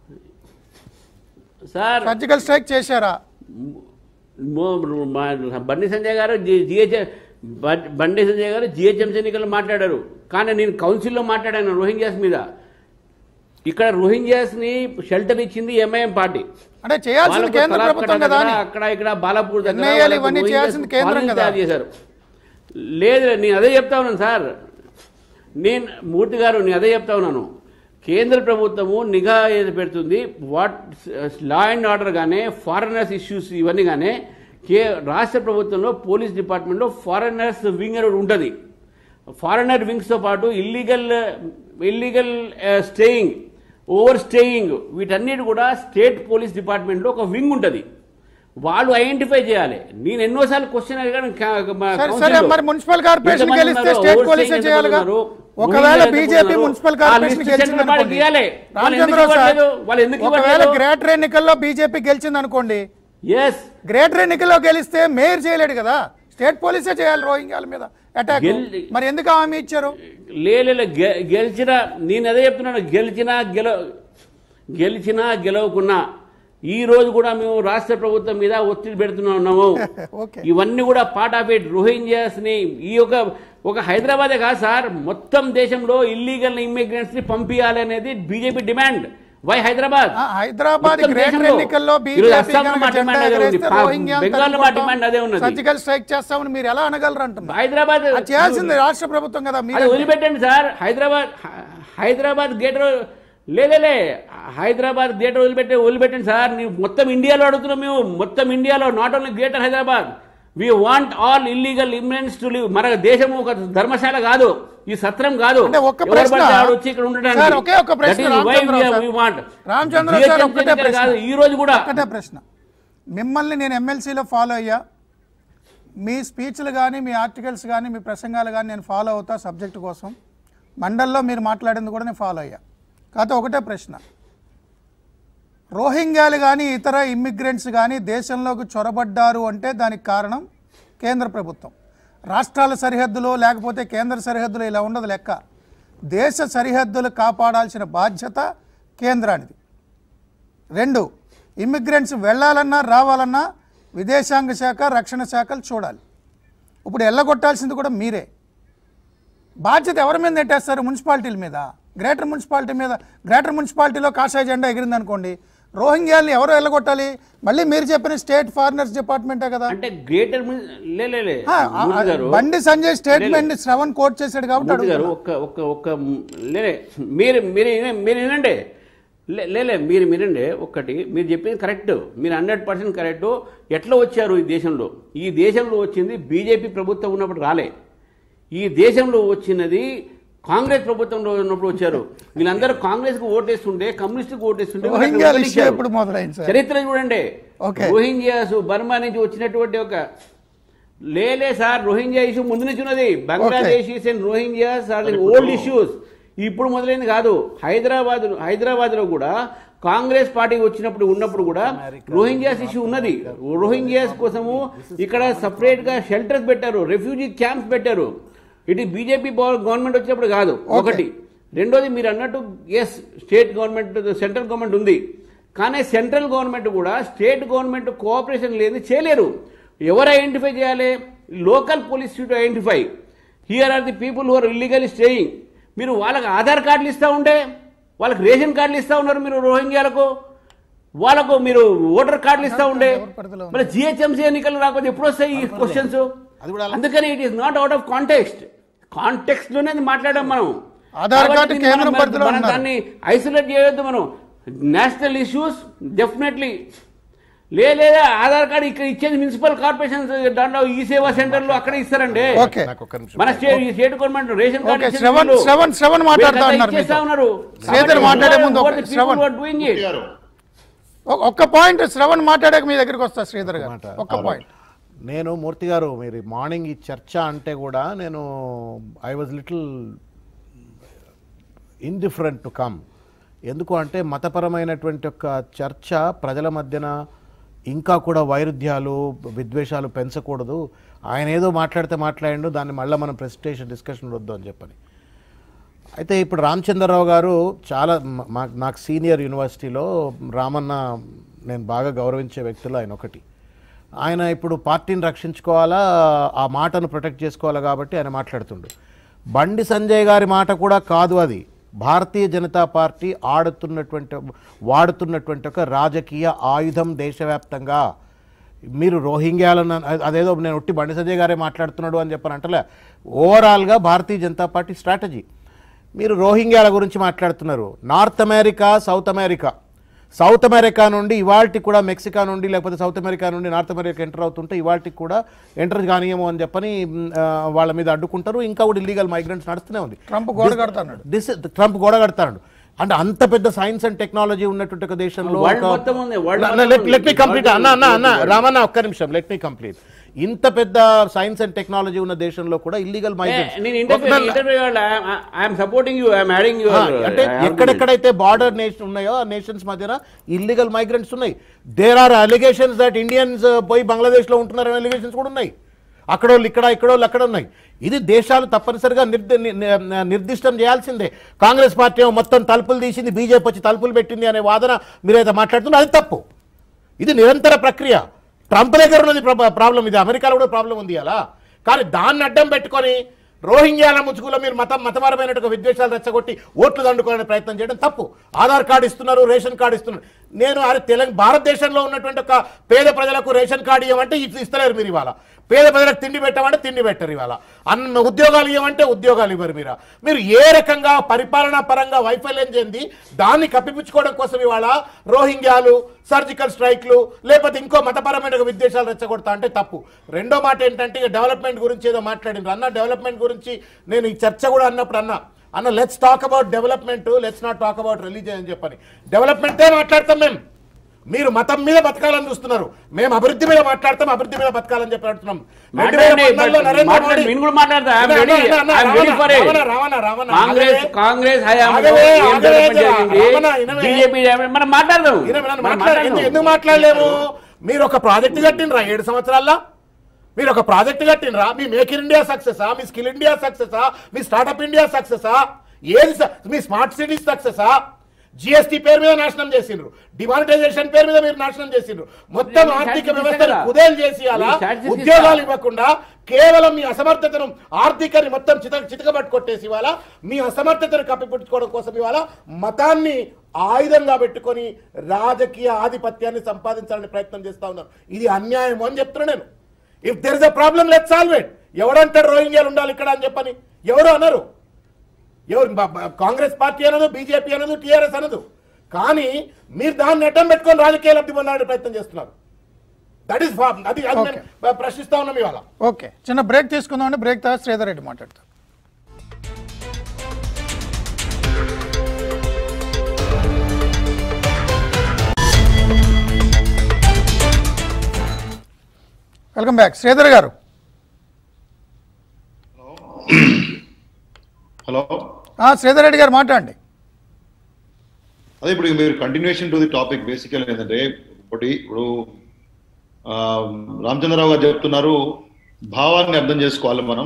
సార్ సర్జికల్ స్ట్రైక్ చేశారా మో- మా- బండి సంజయ్ గారు జిహెచ్ బండి సంజయ్ గారు జిహెచ్ఎంసీ ఎన్నికల్లో మాట్లాడారు కానీ నేను కౌన్సిల్లో మాట్లాడాను రోహింగ్యాస్ మీద ఇక్కడ రోహింగ్యాస్ ని షెల్టర్ ఇచ్చింది ఎంఐఎం పార్టీ అంటే చేయాల్సింది వాళ్ళకు కేంద్ర తలాప్ ప్రభుత్వం కట్ట కదా దగ్గర, అని అక్కడ ఇక్కడ బాలాపూర్ దగ్గర ఎన్ఐఏలు వాళ్ళకు ఇవన్నీ రోహింగ్యాస్ చేయాల్సింది కేంద్రం కాలనీ కదా. తయారు చేశారు లేదు నేను అదే చెప్తా ఉన్నాను సార్ నేను మూర్తి గారు నేను అదే చెప్తా ఉన్నాను కేంద్ర ప్రభుత్వము నిఘా ఏది పెడుతుంది వాట్ లా అండ్ ఆర్డర్ గానే ఫారినర్స్ ఇష్యూస్ ఇవన్నీ గానే కే రాష్ట్ర ప్రభుత్వంలో పోలీస్ డిపార్ట్మెంట్లో ఫారినర్స్ వింగ్ అని ఒకటి ఉంటుంది ఫారినర్ వింగ్స్తో పాటు illegal illegal staying over staying వీటన్నిటి కూడా స్టేట్ పోలీస్ డిపార్ట్మెంట్లో ఒక వింగ్ ఉంటుంది వాళ్ళు ఐడెంటిఫై చేయాలి నేను ఎన్నోసార్లు క్వశ్చన్ అడిగాను కా- మా సరే కౌన్సిల్లో. సరే మరి మున్సిపల్ కార్పొరేషన్ ఎంతమంది గెలిస్తే ఉన్నారు? స్టేట్ ఓవర్ పోలీసే స్టేయింగ్ చేయాలిగా ఎంతమంది ఉన్నారు? ఒకవేళ ఊళ్ళో ఎంతమంది బీజేపీ ఉన్నారు? మున్సిపల్ ఆ కార్పొరేషన్ లిస్ట్ గెలిచింది సెంట్రల్ పార్టీకి ఇవ్వాలి. వాళ్ళు ఎందుకు రామచంద్రరావు సార్ ఇవ్వట్లేదు? వాళ్ళు ఎందుకు ఒకవేళ ఇవ్వట్లేదు? గ్రేటర్ ఎన్నికల్లో బీజేపీ గెలిచింది అనుకోండి ఎస్ గ్రేటర్ ఎన్నికల్లో గెలిస్తే మేయర్ చేయలేడు కదా స్టేట్ పోలీసే చేయాలి రోహింగ్యాల మీద అటాక్ గెల్- మరి ఎందుకు హామీ ఇచ్చారు లేలే గెలిచిన నేను అదే చెప్తున్నాను గెలిచినా గెల గెలిచినా గెలవకున్నా ఈ రోజు కూడా మేము రాష్ట్ర ప్రభుత్వం మీద ఒత్తిడి పెడుతూనే ఉన్నాము ఓకే ఇవన్నీ కూడా పార్ట్ ఆఫ్ ఇట్ రోహింగ్యాస్ ని ఈ యొక్క ఒక హైదరాబాదే కాదు సార్ మొత్తం దేశంలో ఇల్లీగల్ ఇమ్మిగ్రెంట్స్ ని పంపించాలి అనేది బీజేపీ డిమాండ్ వై హైదరాబాద్ ఆ, హైదరాబాద్ మొత్తం గ్రేటర్ దేశంలో ఎన్నికల్లో ఈరోజు బీజేపీ అస్సాంలో మా డిమాండ్ అదే ఉంది. పా- బెంగాల్లో మా డిమాండ్ అదే ఉన్నది సర్జికల్ స్ట్రైక్ చేస్తామని మీరు ఎలా అనగలరు అంటున్నారు హైదరాబాద్ అది చేయాల్సింది రాష్ట్ర ప్రభుత్వం కదా అది మీరు వదిలిపెట్టండి సార్ హైదరాబాద్ హై- హైదరాబాద్ గేట్ లేలే హైదరాబాద్ గేట్ వదిలిపెట్టి వదిలిపెట్టండి సార్ ನೀವು మొత్తం ఇండియాలో అడుగుతున్నాం మేము మొత్తం ఇండియాలో not only greater Hyderabad we want all illegal immigrants to live మన దేశం ఒక ధర్మశాల కాదు ఈ సత్రం కాదు అంటే ఒక్క ఎవరు ప్రశ్న పడితే వాడు వచ్చి ఇక్కడ ఉండడానికి సార్, ఒకే ఒక్క ప్రశ్న That is why Ramachandra Rao we- sir. we want. Ramachandra Rao sir, GHM ఒక్కటే ఎన్నికలు ప్రశ్న. కాదు ఈ రోజు కూడా ఒక్కటే ప్రశ్న మిమ్మల్ని నేను ఎమ్మెల్సీలో ఫాలో అయ్యా మీ స్పీచ్లు కానీ మీ ఆర్టికల్స్ కానీ మీ ప్రసంగాలు కానీ నేను ఫాలో అవుతా సబ్జెక్ట్ కోసం మండల్లో మీరు మాట్లాడింది కూడా నేను ఫాలో అయ్యా కాకపోతే ఒకటే ప్రశ్న రోహింగ్యాలు కానీ ఇతర ఇమ్మిగ్రెంట్స్ కానీ దేశంలోకి చొరబడ్డారు అంటే దానికి కారణం కేంద్ర ప్రభుత్వం రాష్ట్రాల సరిహద్దులో లేకపోతే కేంద్ర సరిహద్దులో ఇలా ఉండదు లెక్క దేశ సరిహద్దులు కాపాడాల్సిన బాధ్యత కేంద్రానిది రెండు ఇమ్మిగ్రెంట్స్ వెళ్ళాలన్నా రావాలన్నా విదేశాంగ శాఖ రక్షణ శాఖలు చూడాలి ఇప్పుడు ఎల్లగొట్టాల్సింది కూడా మీరే బాధ్యత ఎవరి మీద నెట్టేస్తారు మున్సిపాలిటీల మీద గ్రేటర్ మున్సిపాలిటీ మీద గ్రేటర్ మున్సిపాలిటీలో కాషాయ జెండా ఎగిరింది అనుకోండి రోహింగ్యాల్ని ఎవరు వెళ్ళగొట్టాలి మళ్ళీ మీరు చెప్పిన స్టేట్ ఫారినర్స్ డిపార్ట్మెంటే కదా అంటే గ్రేటర్ లే లే, లే ఆ, ఆ, మూర్తి గారు బండి సంజయ్ స్టేట్మెంట్ శ్రవణ్ కోట్ చేశాడు కాబట్టి మూర్తి గారు అడుగుతున్నా. ఒక్క ఒక్క ఒక్క లేలే మీరు మీరు విన- మీరు వినండి లే- లేలే మీరు వినండి ఒక్కటి మీరు చెప్పింది కరెక్ట్ మీరు హండ్రెడ్ పర్సెంట్ కరెక్ట్ ఎట్లా వచ్చారు ఈ దేశంలో ఈ దేశంలో వచ్చింది బీజేపీ ప్రభుత్వం ఉన్నప్పుడు రాలే ఈ దేశంలో వచ్చినది కాంగ్రెస్ ప్రభుత్వంలో ఉన్నప్పుడు వచ్చారు వీళ్ళందరూ కాంగ్రెస్ కు ఓటేస్తుంటే కమ్యూనిస్ట్ ఓటేస్తుంటే వీళ్ళు అక్కడ రోహింగ్యాల ఇష్యూ ఓటేశారు. ఎప్పుడు మొదలైంది సార్ చరిత్ర చూడండి ఓకే. రోహింగ్యాస్ బర్మా నుంచి వచ్చినటువంటి ఒక లేలే సార్ రోహింగ్యా ఇష్యూ ముందు నుంచి ఉన్నది Bangladesh and Rohingyas are old issues ఇప్పుడు మొదలైంది కాదు హైదరాబాద్ హైదరాబాద్ లో కూడా కాంగ్రెస్ పార్టీ వచ్చినప్పుడు ఉన్నప్పుడు కూడా రోహింగ్యాస్ ఇష్యూ ఉన్నది రోహింగ్యాస్ కోసము ఇక్కడ సపరేట్ గా షెల్టర్స్ పెట్టారు రెఫ్యూజీ క్యాంప్స్ పెట్టారు ఇటు బీజేపీ గవర్నమెంట్ వచ్చినప్పుడు కాదు ఒకటి రెండోది మీరు అన్నట్టు yes state government central government ఉంది కానీ సెంట్రల్ గవర్నమెంట్ కూడా స్టేట్ గవర్నమెంట్ కోఆపరేషన్ లేని చేయలేరు ఎవరు ఐడెంటిఫై చేయాలి local police to identify here are the people who are illegal staying మీరు వాళ్ళకి ఆధార్ కార్డులు ఇస్తూ ఉంటే వాళ్ళకి రేషన్ కార్డులు ఇస్తూ ఉన్నారు మీరు రోహింగ్యాలకు వాళ్ళకు మీరు ఓటర్ కార్డులు ఇస్తూ ఉండే ఎవరి పరిధిలో ఉంది? మరి జిహెచ్ఎంసీ ఎన్నికలు రాకపోతే ఎప్పుడు వస్తాయి ఈ క్వశ్చన్స్ అది కూడా అలా- అందుకని it is not out of context context లోనే అది మాట్లాడాం మనం ఆధార్ కాబట్టి కార్డు దీన్ని కేంద్రం మనం- పరిధిలో మనం ఉన్నారు. దాన్ని ఐసోలేట్ చేయొద్దు మనం నేషనల్ ఇష్యూస్ డెఫినెట్లీ లే లేదా ఆధార్ కార్డు ఇక్కడ ఇచ్చేది మున్సిపల్ కార్పొరేషన్ దాంట్లో ఈ సేవా సెంటర్ లో అక్కడ ఇస్తారండి ఓకే నాకు ఒక్క నిమిషం మన స్టేట్ ఈ state government ration card okay, ఇచ్చేది శ్రవణ్- వీళ్ళు. శ్రవణ్- శ్రవణ్ మాట్లాడుతా వీళ్ళంతా ఉన్నారు ఇచ్చేస్తా మీతో. ఉన్నారు శ్రీధర్ కాబట్టి మాట్లాడే ముందు what ఒక- the people Shravan. who are doing it. గారు ఒ- ఒక్క పాయింట్ శ్రవణ్ మాట్లాడాక మీ దగ్గరికి వస్తా శ్రీధర్ గారు మాట. ఒక్క పాయింట్ నేను మూర్తి గారు మీరు మార్నింగ్ ఈ చర్చ అంటే కూడా నేను I was little indifferent to come ఎందుకు అంటే మతపరమైనటువంటి ఒక చర్చ ప్రజల మధ్యన ఇంకా కూడా వైరుధ్యాలు విద్వేషాలు పెంచకూడదు ఆయన ఏదో మాట్లాడితే మాట్లాడిండు దాన్ని మళ్ళీ మనం ప్రెసిటేషన్ డిస్కషన్ వద్దు అని చెప్పని అయితే ఇప్పుడు రామచంద్రరావు గారు చాలా మ- మా- నాకు సీనియర్ యూనివర్సిటీలో రామన్న నేను బాగా గౌరవించే వ్యక్తులు ఆయన ఒకటి ఆయన ఇప్పుడు పార్టీని రక్షించుకోవాలా ఆ మాటను ప్రొటెక్ట్ చేసుకోవాలా కాబట్టి ఆయన మాట్లాడుతుండు బండి సంజయ్ గారి మాట కూడా కాదు అది భారతీయ జనతా పార్టీ ఆడుతున్నటువంటి వాడుతున్నటువంటి ఒక రాజకీయ ఆయుధం దేశవ్యాప్తంగా మీరు రోహింగ్యాలను అ- అదేదో నేను ఒట్టి బండి సంజయ్ గారే మాట్లాడుతున్నాడు అని చెప్పని అంటలే ఓవరాల్గా భారతీయ జనతా పార్టీ స్ట్రాటజీ మీరు రోహింగ్యాల గురించి మాట్లాడుతున్నారు North America South America South America నుండి ఇవాల్టి కూడా మెక్సికా నుండి లేకపోతే సౌత్ అమెరికా నుండి నార్త్ అమెరికా ఎంటర్ అవుతుంటే ఇవాల్టికి కూడా ఎంటర్ కానియము అని చెప్పని మ్, ఆ, వాళ్ళ మీద అడ్డుకుంటారు ఇంకా కూడా ఇల్లీగల్ మైగ్రెంట్స్ నడుస్తూనే ఉంది ట్రంప్ గోడ కడతాడు దిస్ ట్రంప్ గోడ కడతాడు అంటే అంత పెద్ద సైన్స్ అండ్ టెక్నాలజీ ఉన్నటువంటి ఒక దేశంలో World మొత్తం ఉంది, world మొత్తం లెట్ ఉంది. లెట్ మీ కంప్లీట్ World అన్న అన్న అన్న world. రామన్న ఒక్క నిమిషం లెట్ మీ కంప్లీట్ ఇంత పెద్ద సైన్స్ అండ్ టెక్నాలజీ ఉన్న దేశంలో కూడా ఇల్లీగల్ ఏ, నేను interview interview I'm supporting you I'm adding ఆ, అంటే ఎక్కడెక్కడైతే బార్డర్ నేషన్ ఉన్నాయో ఆ నేషన్స్ మధ్యన ఇల్లీగల్ మైగ్రెంట్స్ ఉన్నాయి there are allegations that Indians పోయి బంగ్లాదేశ్లో ఉంటున్నారనే అలిగేషన్స్ కూడా ఉన్నాయి అక్కడోళ్ళు ఇక్కడ ఇక్కడోళ్ళు అక్కడ ఉన్నాయి ఇది దేశాలు తప్పనిసరిగా నిర్ది ని- ని- నిర్దిష్టం చేయాల్సిందే కాంగ్రెస్ పార్టీ ఏమో మొత్తం తలుపులు తీసింది బీజేపీ వచ్చి తలుపులు పెట్టింది అనే వాదన మీరైతే మాట్లాడుతున్నారు అది తప్పు ఇది నిరంతర ప్రక్రియ ట్రంప్ దగ్గర ఉన్నది ప్ర- ప్రాబ్లం ఇది అమెరికాలో కూడా ప్రాబ్లం ఉంది అలా కానీ దాన్ని అడ్డం పెట్టుకొని రోహింగ్యాల ముసుగులో మీరు మతం మతపరమైన ఒక విద్వేషాలు రెచ్చగొట్టి ఓట్లు దండుకోవాలని ప్రయత్నం చేయడం తప్పు ఆధార్ కార్డు ఇస్తున్నారు రేషన్ కార్డు ఇస్తున్నారు నేను అరే తెలంగాణ భారతదేశంలో ఉన్నటువంటి ఒక పేద ప్రజలకు రేషన్ కార్డు ఇవ్వమంటే ఇది ఇస్తలేరు మీరు ఇవాళ పేద ప్రజలకు తిండి పెట్టమంటే తిండి పెట్టరు ఇవాళ అన్న ఉద్యోగాలు ఇవ్వమంటే ఉద్యోగాలు ఇవ్వరు మీరు మీరు ఏ రకంగా పరిపాలనా పరంగా వైఫల్యం చెంది దాన్ని కప్పిపుచ్చుకోవడం కోసం ఇవాళ రోహింగ్యాలు సర్జికల్ స్ట్రైక్లు లేకపోతే ఇంకో మతపరమైన విద్వేషాలు రెచ్చగొడతా అంటే తప్పు రెండో మాట ఏంటంటే ఇక డెవలప్మెంట్ గురించి ఏదో మాట్లాడిండ్రు అన్న డెవలప్మెంట్ గురించి నేను ఈ చర్చ కూడా అన్నప్పుడు అన్న అన్న let's talk about development let's not talk about religion అని చెప్పని డెవలప్మెంటే మాట్లాడతాం మేము మీరు మతం మీద బతకాలని చూస్తున్నారు మేము అభివృద్ధి మీద మాట్లాడతాం అభివృద్ధి మీద బతకాలని చెప్పి అంటున్నాం రెండు వేల మాట్లాడండి, పద్నాలుగులో but నరేంద్ర మాట్లాడండి, మోడీ- నేను కూడా మాట్లాడతా. I'm అన్న, ready. అన్న, అన్న, I'm ready for it. Ravana, Ravana, Ravana, Congress ఆగవే. కాంగ్రెస్ హయాంలో ఆగవే, ఏం ఆగవే, డెవలప్మెంట్ జర, జరిగింది రావణ, ఇనవే. బీజేపీ మనం మాట్లాడదాం ఈయన నన్ను మనం మాట్లాడ- మాట్లాడదాం. ఎందుకు- ఎందుకు మాట్లాడలేము మీరు ఒక ప్రాజెక్ట్ కట్టినరా ఏడు సంవత్సరాల్లో మీరు ఒక ప్రాజెక్ట్ కట్టినరా మీ మేక్ ఇన్ ఇండియా సక్సెసా మీ స్కిల్ ఇండియా సక్సెసా మీ స్టార్ట్అప్ ఇండియా సక్సెసా ఏది స- మీ స్మార్ట్ సిటీస్ సక్సెసా జిఎస్టీ పేరు మీద నాశనం చేసిండ్రు డిమానిటైజేషన్ పేరు మీద మీరు నాశనం చేసిండ్రు మొత్తం మీరు ఆర్థిక statistics వ్యవస్థను ఇస్తారా? కుదేలు చేసి అలా మీరు statistics ఉద్యోగాలు ఇస్తారా? ఇవ్వకుండా కేవలం మీ అసమర్థతను ఆర్థికని మొత్తం చిత చితకబట్టు కొట్టేసి ఇవాళ మీ అసమర్థతను కప్పిపుచ్చుకోవడం కోసం ఇవాళ మతాన్ని ఆయుధంగా పెట్టుకొని రాజకీయ ఆధిపత్యాన్ని సంపాదించాలని ప్రయత్నం చేస్తా ఉన్నారు ఇది అన్యాయం అని చెప్తున్నా నేను if there is a problem let solve it ఎవడంటారు రోహింగ్యాలు ఉండాలి ఇక్కడ అని చెప్పని ఎవరు అనరు ఎవరు బ- బ- కాంగ్రెస్ పార్టీ అనదు బీజేపీ అనదు టీఆర్ఎస్ అనదు కానీ మీరు దాన్ని అడ్డం పెట్టుకొని రాజకీయ లబ్ధి పొందాలని ప్రయత్నం చేస్తున్నారు దట్ ఈస్ అది అది నేను ప్రశ్నిస్తా ఉన్నాం ఇవాళ ఓకే చిన్న బ్రేక్ తీసుకుందామండి బ్రేక్ తర్వాత శ్రీధర్ రెడ్డి మాట్లాడతారు వెల్కమ్ బ్యాక్ శ్రీధర్ గారు హలో ఆ, శ్రీధర్ రెడ్డి గారు మాట్లాడండి అదే ఇప్పుడు మీరు కంటిన్యూషన్ టు ది టాపిక్ బేసికల్ ఏంటంటే ఒకటి ఇప్పుడు ఆ, రామచంద్రరావు గారు చెప్తున్నారు భావాన్ని అర్థం చేసుకోవాలి మనం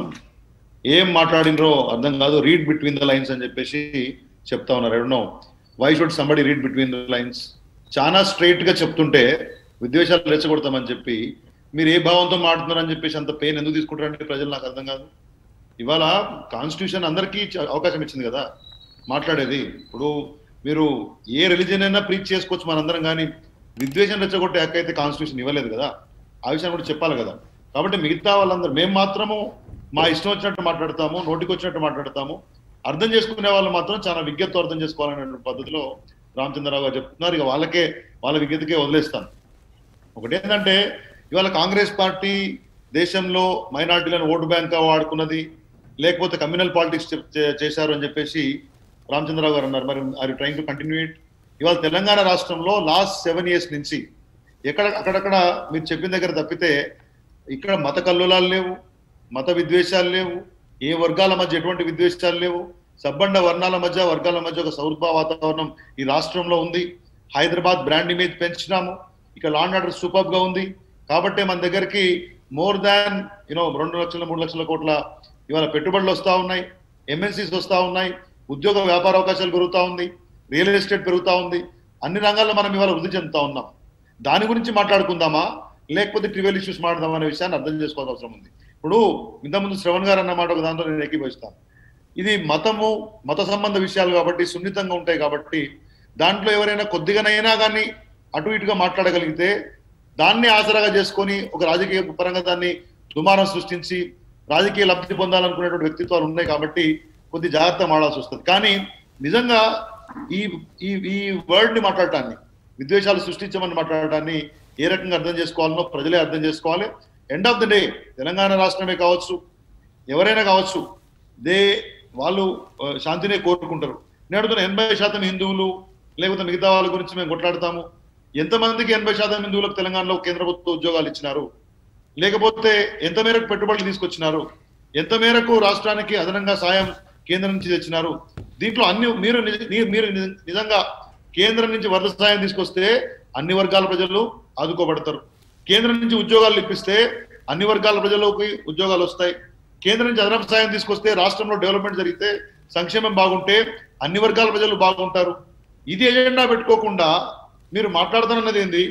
ఏం మాట్లాడినరో అర్థం కాదు రీడ్ బిట్వీన్ ద లైన్స్ అని చెప్పేసి చెప్తా ఉన్నారు ఎడనో why should somebody read between the lines చాలా స్ట్రైట్ గా చెప్తుంటే విద్వేషాలు రెచ్చగొడతామని చెప్పి మీరు ఏ భావంతో మాట్లాడుతున్నారని చెప్పేసి అంత పెయిన్ ఎందుకు తీసుకుంటారంటే ప్రజలు నాకు అర్థం కాదు ఇవాళ కాన్స్టిట్యూషన్ అందరికీ చ- అవకాశం ఇచ్చింది కదా మాట్లాడేది ఇప్పుడు మీరు ఏ రిలీజన్ అయినా ప్రీచ్ చేసుకోవచ్చు మనందరం కానీ విద్వేషం రెచ్చగొట్టే హక్కు అయితే కాన్స్టిట్యూషన్ ఇవ్వలేదు కదా ఆ విషయం కూడా చెప్పాలి కదా కాబట్టి మిగతా వాళ్ళందరూ మేము మాత్రము మా ఇష్టం వచ్చినట్టు మాట్లాడతాము నోటికి వచ్చినట్టు మాట్లాడతాము అర్థం చేసుకునే వాళ్ళు మాత్రం చాలా విజ్ఞతతో అర్థం చేసుకోవాలనే పద్ధతిలో రామచంద్రరావు గారు చెప్తున్నారు ఇక వాళ్ళకే వాళ్ళ విజ్ఞతకే వదిలేస్తాను ఒకటి ఏంటంటే ఇవాళ కాంగ్రెస్ పార్టీ దేశంలో మైనార్టీలను ఓటు బ్యాంక్ వాడుకున్నది లేకపోతే కమ్యూనల్ పాలిటిక్స్ చేశారు అని చెప్పేసి రామచంద్రరావు గారు అన్నారు మరి are trying to continue it ఇవాళ తెలంగాణ రాష్ట్రంలో లాస్ట్ సెవెన్ ఇయర్స్ నుంచి ఎక్కడ అక్కడక్కడ మీరు చెప్పిన దగ్గర తప్పితే ఇక్కడ మత కల్లోలాలు లేవు మత విద్వేషాలు లేవు ఏ వర్గాల మధ్య ఎటువంటి విద్వేషాలు లేవు సబ్బండ వర్ణాల మధ్య వర్గాల మధ్య ఒక సౌహృద వాతావరణం ఈ రాష్ట్రంలో ఉంది హైదరాబాద్ బ్రాండ్ ఇమేజ్ పెంచినాము ఇక లాండ్ ఆర్డర్ సూపర్ గా ఉంది కాబట్టి మన దగ్గరికి మోర్ దాన్ యూనో రెండు లక్షల మూడు లక్షల కోట్ల ఇవాళ పెట్టుబడులు వస్తా ఉన్నాయి ఎంఎన్సీస్ వస్తా ఉన్నాయి ఉద్యోగ వ్యాపార అవకాశాలు పెరుగుతా ఉంది రియల్ ఎస్టేట్ పెరుగుతా ఉంది అన్ని రంగాల్లో మనం ఇవాళ వృద్ధి చెందుతా ఉన్నాం దాని గురించి మాట్లాడుకుందామా లేకపోతే ట్రివియల్ ఇష్యూస్ మాట్లాడదామా అనే విషయాన్ని అర్థం చేసుకోవాల్సిన అవసరం ఉంది ఇప్పుడు ఇంతకుముందు శ్రవణ్ గారు అన్న మాట ఒక దాంట్లో నేను ఏకీభవిస్తాను ఇది మతము మత సంబంధ విషయాలు కాబట్టి సున్నితంగా ఉంటాయి కాబట్టి దాంట్లో ఎవరైనా కొద్దిగానైనా కానీ అటు ఇటుగా మాట్లాడగలిగితే దాన్ని ఆసరాగా చేసుకొని ఒక రాజకీయ పరంగా దాన్ని దుమారం సృష్టించి రాజకీయ లబ్ధి పొందాలనుకునేటువంటి వ్యక్తిత్వాలు ఉన్నాయి కాబట్టి కొద్ది జాగ్రత్త మాడాల్సి వస్తుంది కానీ నిజంగా ఈ ఈ ఈ వర్డ్ ని మాట్లాడటాన్ని విద్వేషాలు సృష్టించమని మాట్లాడటాన్ని ఏ రకంగా అర్థం చేసుకోవాలనో ప్రజలే అర్థం చేసుకోవాలి end of the day Telangana రాష్ట్రమే కావచ్చు ఎవరైనా కావచ్చు దే వాళ్ళు ఆ, శాంతినే కోరుకుంటారు నేను అడుగుతున్న ఎనభై శాతం హిందువులు లేకపోతే మిగతా వాళ్ళ గురించి మేము కొట్లాడతాము ఎంతమందికి ఎనభై శాతం హిందువులకు తెలంగాణలో కేంద్ర ప్రభుత్వ ఉద్యోగాలు ఇచ్చినారు లేకపోతే ఎంత మేరకు పెట్టుబడులు తీసుకొచ్చినారు ఎంత మేరకు రాష్ట్రానికి అదనంగా సాయం కేంద్రం నుంచి తెచ్చినారు దీంట్లో అన్ని మీరు నిజ- మీ- మీరు నిజ- నిజంగా కేంద్రం నుంచి వరద సాయం తీసుకొస్తే అన్ని వర్గాల ప్రజలు ఆదుకోబడతారు కేంద్రం నుంచి ఉద్యోగాలు ఇప్పిస్తే అన్ని వర్గాల ప్రజలకు ఉద్యోగాలు వస్తాయి కేంద్రం నుంచి అదనపు సాయం తీసుకొస్తే రాష్ట్రంలో డెవలప్మెంట్ జరిగితే సంక్షేమం బాగుంటే అన్ని వర్గాల ప్రజలు బాగుంటారు ఇది ఎజెండా పెట్టుకోకుండా మీరు మాట్లాడుతున్నది ఏంది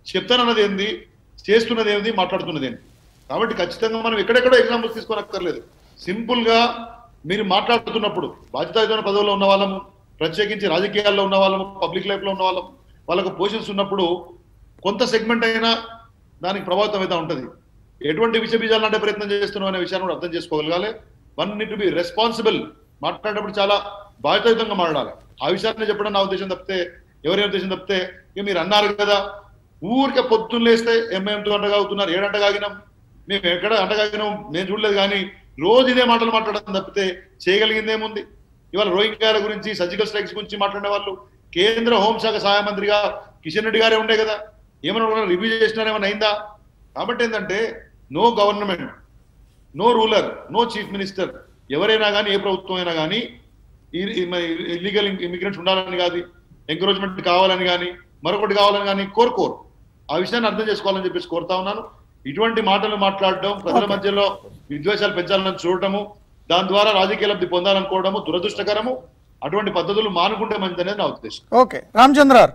చెప్తానన్నది ఏంది చేస్తున్నది ఏంది మాట్లాడుతున్నది ఏంది కాబట్టి ఖచ్చితంగా మనం ఎక్కడెక్కడో ఎగ్జాంపుల్స్ తీసుకోనక్కర్లేదు సింపుల్ గా మీరు మాట్లాడుతున్నప్పుడు బాధ్యతాయుతమైన పదవుల్లో ఉన్న వాళ్ళము ప్రత్యేకించి రాజకీయాల్లో ఉన్న వాళ్ళము పబ్లిక్ లైఫ్ లో ఉన్న వాళ్ళము వాళ్ళకు పొజిషన్స్ ఉన్నప్పుడు కొంత సెగ్మెంట్ అయినా దానికి ప్రభావితం అయితే ఉంటుంది ఎటువంటి విష బీజాలు నాటే ప్రయత్నం చేస్తున్నాం అనే విషయాన్ని కూడా అర్థం చేసుకోగలగాలి వన్ నీట్ బి రెస్పాన్సిబుల్ మాట్లాడేటప్పుడు చాలా బాధ్యతాయుతంగా మాట్లాడాలి ఆ విషయాన్ని చెప్పడం నా ఉద్దేశం తప్పితే ఎవరి ఉద్దేశం తప్పితే ఇక మీరు అన్నారు కదా ఊరికే పొద్దున్న లేస్తే ఎంఐఎంతో అంటగాగుతున్నారు ఏడు అంటగాగినాం మేము ఎక్కడ అంటగాగినాం నేను చూడలేదు కానీ రోజు ఇదే మాటలు మాట్లాడడం తప్పితే చేయగలిగింది ఏముంది ఇవాళ రోహింగ్యాల గురించి సర్జికల్ స్ట్రైక్స్ గురించి మాట్లాడే వాళ్ళు కేంద్ర హోంశాఖ సహాయ మంత్రిగా కిషన్ రెడ్డి గారే ఉండే కదా ఏమైనా రివ్యూ చేసినారు ఏమైనా అయిందా కాబట్టి ఏంటంటే no government no ruler no chief minister ఎవరైనా కానీ ఏ ప్రభుత్వం అయినా కానీ ఇల్లీగల్ ఇమిగ్రెంట్స్ ఉండాలని కాదు ఎంకరేజ్మెంట్ కావాలని కానీ మరొకటి కావాలని కానీ కోరుకోరు ఆ విషయాన్ని అర్థం చేసుకోవాలని చెప్పేసి కోరుతా ఉన్నాను ఇటువంటి మాటలు మాట్లాడడం ప్రజల మధ్యలో విద్వేషాలు పెంచాలని చూడటము దాని ద్వారా రాజకీయ లబ్ధి పొందాలనుకోవడము దురదృష్టకరము అటువంటి పద్ధతులు మానుకుంటే మంచిదనేది నా ఉద్దేశం ఓకే రామచంద్రార్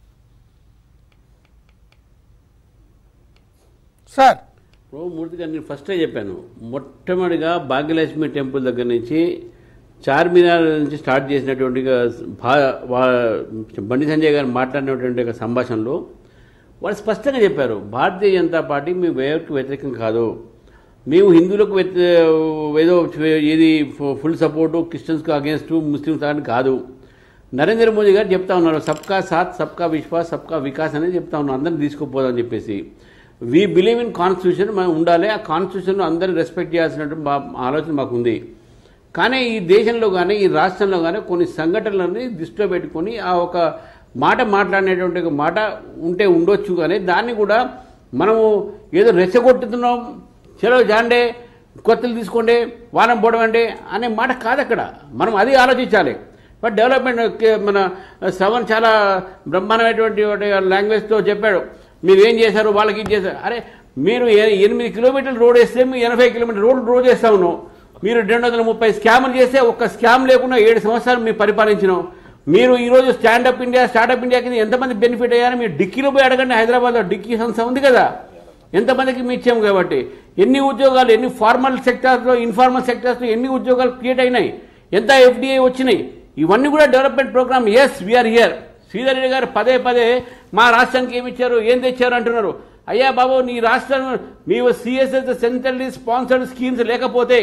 సార్ ఇప్పుడు మూర్తి గారు నేను ఫస్టే చెప్పాను మొట్టమొదటిగా భాగ్యలక్ష్మి టెంపుల్ దగ్గర నుంచి చార్మినార్ నుంచి స్టార్ట్ చేసినటువంటి ఒక భా వా- బండి సంజయ్ గారు మాట్లాడినటువంటి ఒక సంభాషణలో వాళ్ళు స్పష్టంగా చెప్పారు భారతీయ జనతా పార్టీ మీ వేయకు వ్యతిరేకం కాదు మేము హిందువులకు వ్యతి ఏదో ఏది ఫుల్ సపోర్టు క్రిస్టియన్స్కి అగేన్స్ట్ ముస్లిమ్స్ అని కాదు నరేంద్ర మోదీ గారు చెప్తా ఉన్నారు సబ్కా సాత్ సబ్కా విశ్వాస్ సబ్కా వికాస్ అనేది చెప్తా ఉన్నారు అందరిని తీసుకుపోదని చెప్పేసి వీ బిలీవ్ ఇన్ కాన్స్టిట్యూషన్ మనం ఉండాలి ఆ కాన్స్టిట్యూషన్లో అందరిని రెస్పెక్ట్ చేయాల్సినటువంటి మా ఆలోచన మాకు ఉంది కానీ ఈ దేశంలో కానీ ఈ రాష్ట్రంలో కానీ కొన్ని సంఘటనలని దృష్టిలో పెట్టుకొని ఆ ఒక మాట మాట్లాడినటువంటి ఒక మాట ఉంటే ఉండొచ్చు కానీ దాన్ని కూడా మనము ఏదో రెచ్చగొట్టుతున్నాం చలో జాండే కొత్తలు తీసుకోండి వారం పోవడం అంటే అనే మాట కాదు అక్కడ మనం అది ఆలోచించాలి బట్ డెవలప్మెంట్ కే- మన శ్రవణ్ చాలా బ్రహ్మాండమైనటువంటి లాంగ్వేజ్తో చెప్పాడు మీరు ఏం చేశారు వాళ్ళకి ఇది చేశారు అరే మీరు ఎ- ఎనిమిది కిలోమీటర్లు రోడ్ వేస్తే మేము ఎనభై కిలోమీటర్ రోడ్ రోడ్ చేస్తా ఉన్నాం మీరు రెండు వందల ముప్పై స్కామ్లు చేస్తే ఒక్క స్కామ్ లేకుండా ఏడు సంవత్సరాలు మీరు పరిపాలించినాం మీరు ఈరోజు స్టాండప్ ఇండియా స్టార్టప్ ఇండియా కింద ఎంతమంది బెనిఫిట్ అయ్యారో మీరు డిక్కీలో పోయి అడగండి హైదరాబాద్లో డిక్కీ సంస్థ ఉంది కదా ఎంతమందికి మీ ఇచ్చాము కాబట్టి ఎన్ని ఉద్యోగాలు ఎన్ని ఫార్మల్ సెక్టార్స్లో ఇన్ఫార్మల్ సెక్టార్స్లో ఎన్ని ఉద్యోగాలు క్రియేట్ అయినాయి ఎంత ఎఫ్డిఐ వచ్చినాయి ఇవన్నీ కూడా development program yes we're here Sridhar Reddy garu పదే పదే మా రాష్ట్రానికి ఏమి ఇచ్చారు ఏం తెచ్చారు అంటున్నారు అయ్యా బాబు నీ రాష్ట్రం మీ సిఎస్ఎస్ సెంట్రల్లీ స్పాన్సర్డ్ స్కీమ్స్ లేకపోతే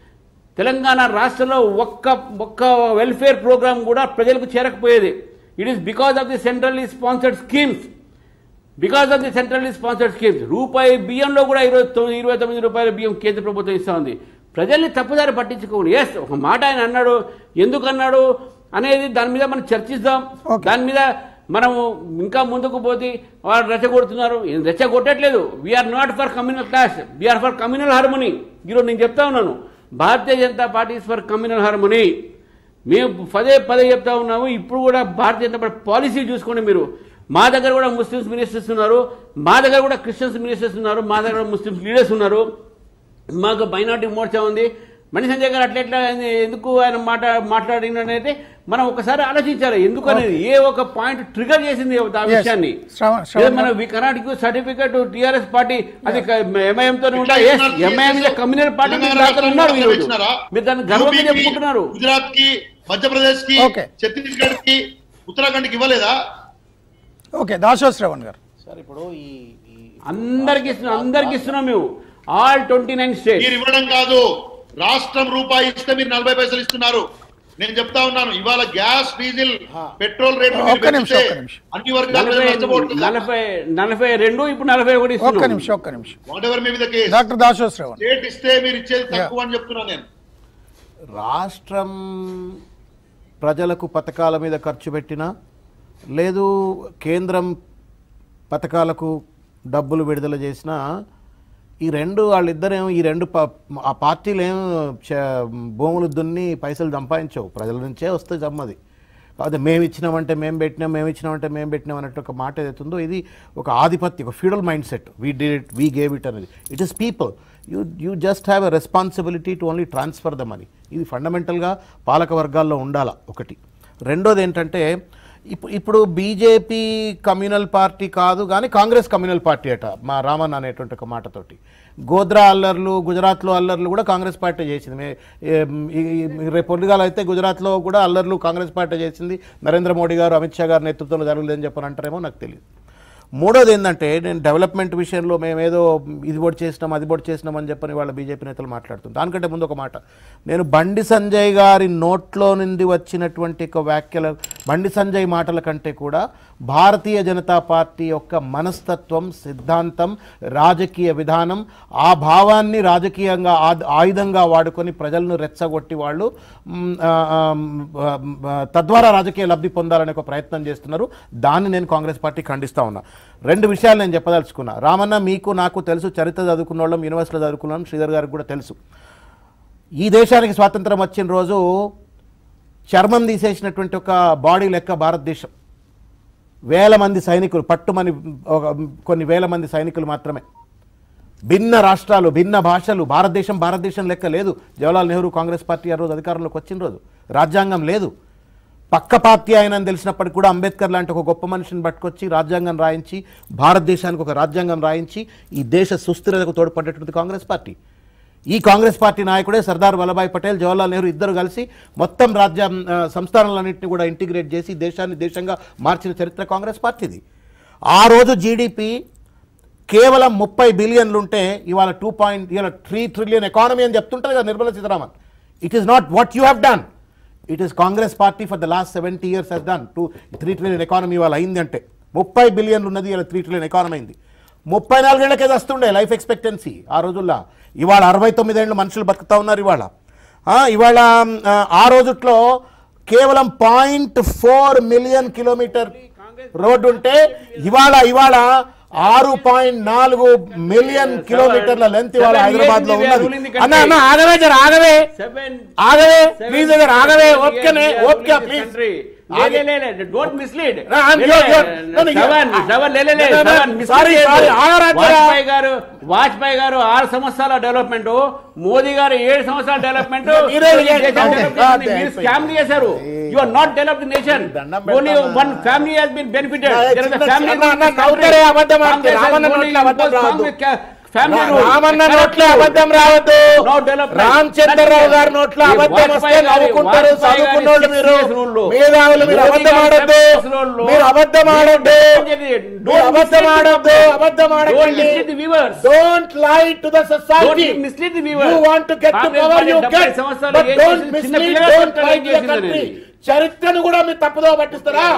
తెలంగాణ రాష్ట్రంలో ఒక్క ఒక్క వెల్ఫేర్ ప్రోగ్రామ్ కూడా ప్రజలకు చేరకపోయేది it is because of the centrally sponsored schemes because of the centrally sponsored schemes రూపాయి బియ్యంలో కూడా ఇరవై తొమ్మిది ఇరవై తొమ్మిది రూపాయల బియ్యం కేంద్ర ప్రభుత్వం ఇస్తా ఉంది ప్రజల్ని తప్పుదారి పట్టించుకోండి ఎస్ ఒక మాట ఆయన అన్నాడు ఎందుకు అన్నాడు అనేది దాని మీద మనం చర్చిద్దాం Okay. దాని మీద మనము ఇంకా ముందుకు పోతే వాళ్ళు రెచ్చగొడుతున్నారు ఏం రెచ్చగొట్టట్లేదు we're not for communal class we're for communal harmony ఈరోజు నేను చెప్తా ఉన్నాను Bharatiya Janata Party for communal harmony మేము పదే పదే చెప్తా ఉన్నాము ఇప్పుడు కూడా భారతీయ జనతా పార్టీ పాలసీ చూసుకోండి మీరు మా దగ్గర కూడా ముస్లిమ్స్ మినిస్టర్స్ ఉన్నారు మా దగ్గర కూడా క్రిస్టియన్స్ మినిస్టర్స్ ఉన్నారు మా దగ్గర కూడా ముస్లిమ్స్ లీడర్స్ ఉన్నారు మాకు మైనార్టీ మోర్చా ఉంది మణి సంజయ్ గారు అట్లా ఎట్లా ఆయన ఎందుకు ఆయన మాట మాట్లాడినైతే మనం ఒకసారి ఆలోచించాలి ఎందుకు అనేది ఏ ఒక పాయింట్ ట్రిగర్ చేసింది ఆ Yes. విషయాన్ని శ్రవణ్- లేదు, శ్రవణ్ మన we cannot give certificate TRS party అది ఎంఐఎం తో ఉంటా ఇట్లా ఎస్ ఇస్తున్నారు MIM TSS communal party Telangana ఉన్నారు రాష్ట్రంలో ఈరోజు ఇచ్చినారా? మీరు దాన్ని గర్వంగా యూపీకి, చెప్పుకుంటున్నారు గుజరాత్ కి మధ్యప్రదేశ్ కి Okay. ఛత్తీస్గఢ్ కి ఉత్తరాఖండ్ కి ఇవ్వలేదా ఓకే దాసో శ్రవణ్ గారు సార్ ఇప్పుడు ఈ ఈ అందరికి ఇస్తున్నాం అందరికి ఇస్తున్నాం మేము ఆల్ ట్వంటీ నైన్ స్టేట్స్ మీరు ఇవ్వడం కాదు రాష్ట్రం రూపాయి ఇస్తే మీరు నలభై పైసలు ఇస్తున్నారు నేను చెప్తా ఉన్నాను ఇవాళ గ్యాస్ డీజిల్ పెట్రోల్ రేట్లు మీరు ఒక్క నిమిషం, పెంచితే ఒక్క నిమిషం. అన్ని వర్గాల నలభై ప్రజలు నష్టపోతుంది నలభై నలభై రెండు ఇప్పుడు నలభై ఒకటి ఒక్క ఇస్తున్నాం నిమిషం ఒక్క నిమిషం వాట్ ఎవర్ మీ మీద కేసు డాక్టర్ దాసో శ్రవణ్ స్టేట్ ఇస్తే మీరు ఇచ్చేది తక్కువ అని చెప్తున్నాను నేను రాష్ట్రం ప్రజలకు పథకాల మీద ఖర్చు పెట్టినా లేదు కేంద్రం పథకాలకు డబ్బులు విడుదల చేసినా ఈ రెండు వాళ్ళిద్దరేమో ఈ రెండు ప- ఆ పార్టీలు ఏం చ- భూములు దున్ని పైసలు సంపాదించవు ప్రజల నుంచే వస్తే జమ్మది కాదు మేము ఇచ్చినామంటే మేము పెట్టినాం మేము ఇచ్చినామంటే మేము పెట్టినాం అన్నట్టు ఒక మాట ఏదైతుందో ఇది ఒక ఆధిపత్య ఒక feudal mind set we did it we gave it అనేది it is people you you just have a responsibility to only transfer the money ఇది ఫండమెంటల్గా పాలక వర్గాల్లో ఉండాల ఒకటి రెండోది ఏంటంటే ఇప్పుడు ఇప్పుడు బీజేపీ కమ్యూనల్ పార్టీ కాదు కానీ కాంగ్రెస్ కమ్యూనల్ పార్టీ అట మా రామన్ అనేటువంటి ఒక మాటతోటి గోద్రా అల్లర్లు గుజరాత్లో అల్లర్లు కూడా కాంగ్రెస్ పార్టీ చేసింది మే- ఏ- ఈ- ఈ- రేపు పొద్దుగాల అయితే గుజరాత్లో కూడా అల్లర్లు కాంగ్రెస్ పార్టీ చేసింది నరేంద్ర మోడీ గారు అమిత్ షా గారి నేతృత్వంలో జరగలేదని చెప్పని అంటారేమో నాకు తెలియదు మూడోది ఏంటంటే నేను డెవలప్మెంట్ విషయంలో మేము ఏదో ఇది బొడి చేసినాం అది బొడి చేసినాం అని చెప్పని వాళ్ళ బీజేపీ నేతలు మాట్లాడుతుంది దానికంటే ముందు ఒక మాట నేను బండి సంజయ్ గారి నోట్లో నుండి వచ్చినటువంటి ఒక వ్యాఖ్యల బండి సంజయ్ మాటల కంటే కూడా భారతీయ జనతా పార్టీ యొక్క మనస్తత్వం సిద్ధాంతం రాజకీయ విధానం ఆ భావాన్ని రాజకీయంగా ఆ- ఆయుధంగా వాడుకొని ప్రజలను రెచ్చగొట్టి వాళ్ళు మ్, ఆ, ఆ, ఆ, ఆ, తద్వారా రాజకీయ లబ్ధి పొందాలనే ఒక ప్రయత్నం చేస్తున్నారు దాన్ని నేను కాంగ్రెస్ పార్టీ ఖండిస్తా ఉన్నా రెండు విషయాలు నేను చెప్పదలుచుకున్నా రామన్న మీకు నాకు తెలుసు చరిత్ర చదువుకున్న వాళ్ళం యూనివర్సిటీలో చదువుకున్నాం శ్రీధర్ గారికి కూడా తెలుసు ఈ దేశానికి స్వాతంత్రం వచ్చిన రోజు చర్మం తీసేసినటువంటి ఒక బాడీ లెక్క భారతదేశం వేల మంది సైనికులు పట్టుమని ఒక కొన్ని వేల మంది సైనికులు మాత్రమే భిన్న రాష్ట్రాలు భిన్న భాషలు భారతదేశం భారతదేశం లెక్క లేదు జవహర్లాల్ నెహ్రూ కాంగ్రెస్ పార్టీ ఆ రోజు అధికారంలోకి వచ్చిన రోజు రాజ్యాంగం లేదు పక్క పార్టీ ఆయనని తెలిసినప్పటికీ కూడా అంబేద్కర్ లాంటి ఒక గొప్ప మనిషిని పట్టుకొచ్చి రాజ్యాంగం రాయించి భారతదేశానికి ఒక రాజ్యాంగం రాయించి ఈ దేశ సుస్థిరతకు తోడ్పడేటువంటి కాంగ్రెస్ పార్టీ ఈ కాంగ్రెస్ పార్టీ నాయకుడే సర్దార్ వల్లభాయ్ పటేల్ జవహర్లాల్ నెహ్రూ ఇద్దరు కలిసి మొత్తం రాజ్య ఆ, సంస్థానాలన్నింటినీ కూడా ఇంటిగ్రేట్ చేసి దేశాన్ని దేశంగా మార్చిన చరిత్ర కాంగ్రెస్ పార్టీది ఆ రోజు జీడిపి కేవలం ముప్పై బిలియన్లు ఉంటే ఇవాళ టూ పాయింట్ ఇవాళ త్రీ ట్రిలియన్ ఎకానమీ అని చెప్తుంటారు కదా Nirmala Sitharaman it is not what you have done it is Congress party for the last seventy years he's done two three trillion economy ఇవాళ అయింది అంటే ముప్పై బిలియన్లు ఉన్నది ఇలా త్రీ ట్రిలియన్ ఎకానమీ అయింది ముప్పై నాలుగేళ్లకే వస్తుండే లైఫ్ ఎక్స్పెక్టెన్సీ ఆ రోజుల్లో ఇవాళ అరవై తొమ్మిదేళ్ళు మనుషులు బతుకుతా ఉన్నారు ఇవాళ ఆ, ఇవాళ ఆ, ఆ రోజుట్లో కేవలం point four million kilometer road ఉంటే ఇవాళ ఇవాళ ఆరు పాయింట్ నాలుగు మిలియన్ కిలోమీటర్ల లెంత్ ఇవాళ హైదరాబాద్ లో ఉన్నది అన్న అన్న ఆగవే జర ఆగవే ఆగవే ప్లీజ్ జర ఆగవే ఓకేనే okay please don't mislead No, I'm- you're- you're- no, no, you're- No, no, no, sorry, sorry, ఆగరా జరా. వాజ్పేయి గారు వాజ్పేయి గారు ఆరు సంవత్సరాల డెవలప్మెంట్ మోదీ గారు ఏడు సంవత్సరాల డెవలప్మెంట్ మీరే చేయండి. Okay. మీరు స్కామ్ చేశారు you are not developed nation దండం ఓన్లీ పెడతాను. One family has been benefited నా చిన్న- అన్న, అన్న, నవ్వుతారే అబద్ధం ఆడితే రామన్న నోట్లో అబద్ధం రావద్దు. రామన్న నోట్లో అబద్ధం రావద్దు రామచంద్రరావు గారి నోట్లో అబద్ధం వస్తే నవ్వుకుంటారు చదువుకున్నోళ్ళు మీరు మేధావులు మీరు అబద్ధం ఆడద్దు మీరు అబద్ధం ఆడద్దు మీరు అబద్ధం ఆడద్దు అబద్ధం ఆడకండి don't lie to the society you want to get to power you get but don't mislead don't lie to the country చరిత్రను కూడా మీరు తప్పుదో పట్టిస్తారా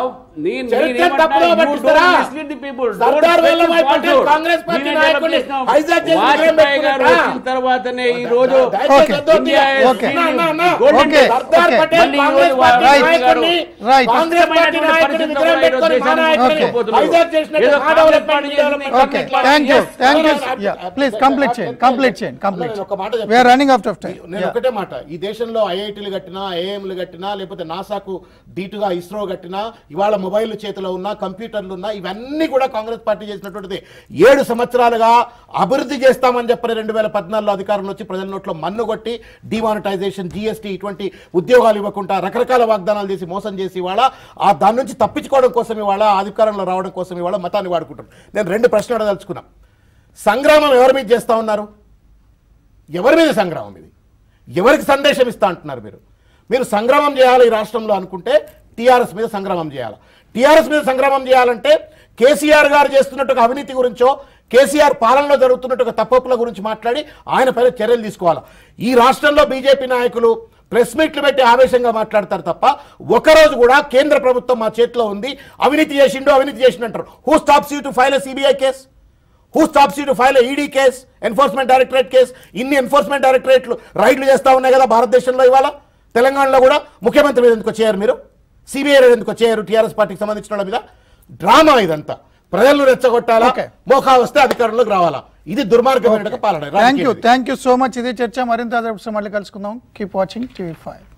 చరిత్ర తప్పుదో పట్టిస్తారా సర్దార్ వల్లభాయ్ పటేల్ కాంగ్రెస్ పార్టీ నాయకుడిని హైజాక్ చేసి విగ్రహం వాజ్పేయి గారు పెట్టుకున్నారా? వచ్చిన తర్వాతనే ఈ రోజు దయచేసి Okay. వద్దు, India is Okay. అన్న, అన్న, అన్న. Golden Okay. days. Sardar Okay. Patel మళ్ళీ ఈ కాంగ్రెస్ రోజు పార్టీ వాజ్పేయి నాయకుడిని Right. కాంగ్రెస్ పార్టీ నాయకుడిని విగ్రహం పెట్టుకొని మా నాయకుడిని Okay. హైజాక్ చేసినట్టు ఏదో మా డెవలప్మెంట్ ఈ డెవలప్మెంట్ ఓకే ఇట్లా thank you Yes. Thank you అన్న, యా అన్న, ప్లీజ్ అన్న, కంప్లీట్ అన్న, చేయండి అన్న, కంప్లీట్ చేయండి కంప్లీట్ నేను ఒక మాట చేయండి చెప్తాను. We're running out of time నేను ఒకటే మాట ఈ దేశంలో ఐఐటీలు కట్టినా ఏఎంలు కట్టినా లేకపోతే నాసాకు దీటుగా ఇస్రో కట్టినా ఇవాళ మొబైల్ చేతిలో ఉన్న కంప్యూటర్లు ఉన్నా ఇవన్నీ కూడా కాంగ్రెస్ పార్టీ చేసినటువంటిది ఏడు సంవత్సరాలుగా అభివృద్ధి చేస్తామని చెప్పని రెండు వేల పద్నాలుగులో అధికారంలో వచ్చి ప్రజల నోట్లో మన్ను కొట్టి డిమానిటైజేషన్ జిఎస్టీ ఇటువంటి ఉద్యోగాలు ఇవ్వకుండా రకరకాల వాగ్దానాలు చేసి మోసం చేసి ఇవాళ ఆ దాని నుంచి తప్పించుకోవడం కోసం ఇవాళ అధికారంలో రావడం కోసం ఇవాళ మతాన్ని వాడుకుంటారు నేను రెండు ప్రశ్నలు అడదలుచుకున్నా సంగ్రామం ఎవరి మీద చేస్తా ఉన్నారు ఎవరి మీద సంగ్రామం ఇది ఎవరికి సందేశం ఇస్తా అంటున్నారు మీరు మీరు సంగ్రామం చేయాలి ఈ రాష్ట్రంలో అనుకుంటే టీఆర్ఎస్ మీద సంగ్రామం చేయాలి టీఆర్ఎస్ మీద సంగ్రామం చేయాలంటే కేసీఆర్ గారు చేస్తున్నట్టు ఒక అవినీతి గురించో కేసీఆర్ పాలనలో జరుగుతున్నట్టు ఒక తప్పప్పుల గురించి మాట్లాడి ఆయన పైన చర్యలు తీసుకోవాలి ఈ రాష్ట్రంలో బీజేపీ నాయకులు ప్రెస్ మీట్లు పెట్టి ఆవేశంగా మాట్లాడతారు తప్ప ఒకరోజు కూడా కేంద్ర ప్రభుత్వం మా చేతిలో ఉంది అవినీతి చేసిండు అవినీతి చేసిండు అంటారు who stops you to file a CBI case who stops you to file ED case enforcement directorate case ఇన్ని ఎన్ఫోర్స్మెంట్ డైరెక్టరేట్లు రైడ్లు చేస్తా ఉన్నాయి కదా భారతదేశంలో ఇవాళ తెలంగాణలో కూడా ముఖ్యమంత్రి మీద ఎందుకు వచ్చేయారు మీరు సిబిఐ ఎందుకు వచ్చేయారు టీఆర్ఎస్ పార్టీకి సంబంధించిన వాళ్ళ మీద డ్రామా ఇదంతా ప్రజలను రెచ్చగొట్టాలా Okay. మోకా వస్తే అధికారంలోకి రావాలా ఇది దుర్మార్గమైన పాలన థ్యాంక్ యూ రాజకీయం ఇది. థ్యాంక్ యూ సో మచ్ ఇదే చర్చ మరింత మళ్ళీ కలుసుకుందాం కీప్ వాచింగ్ టీవీ ఫైవ్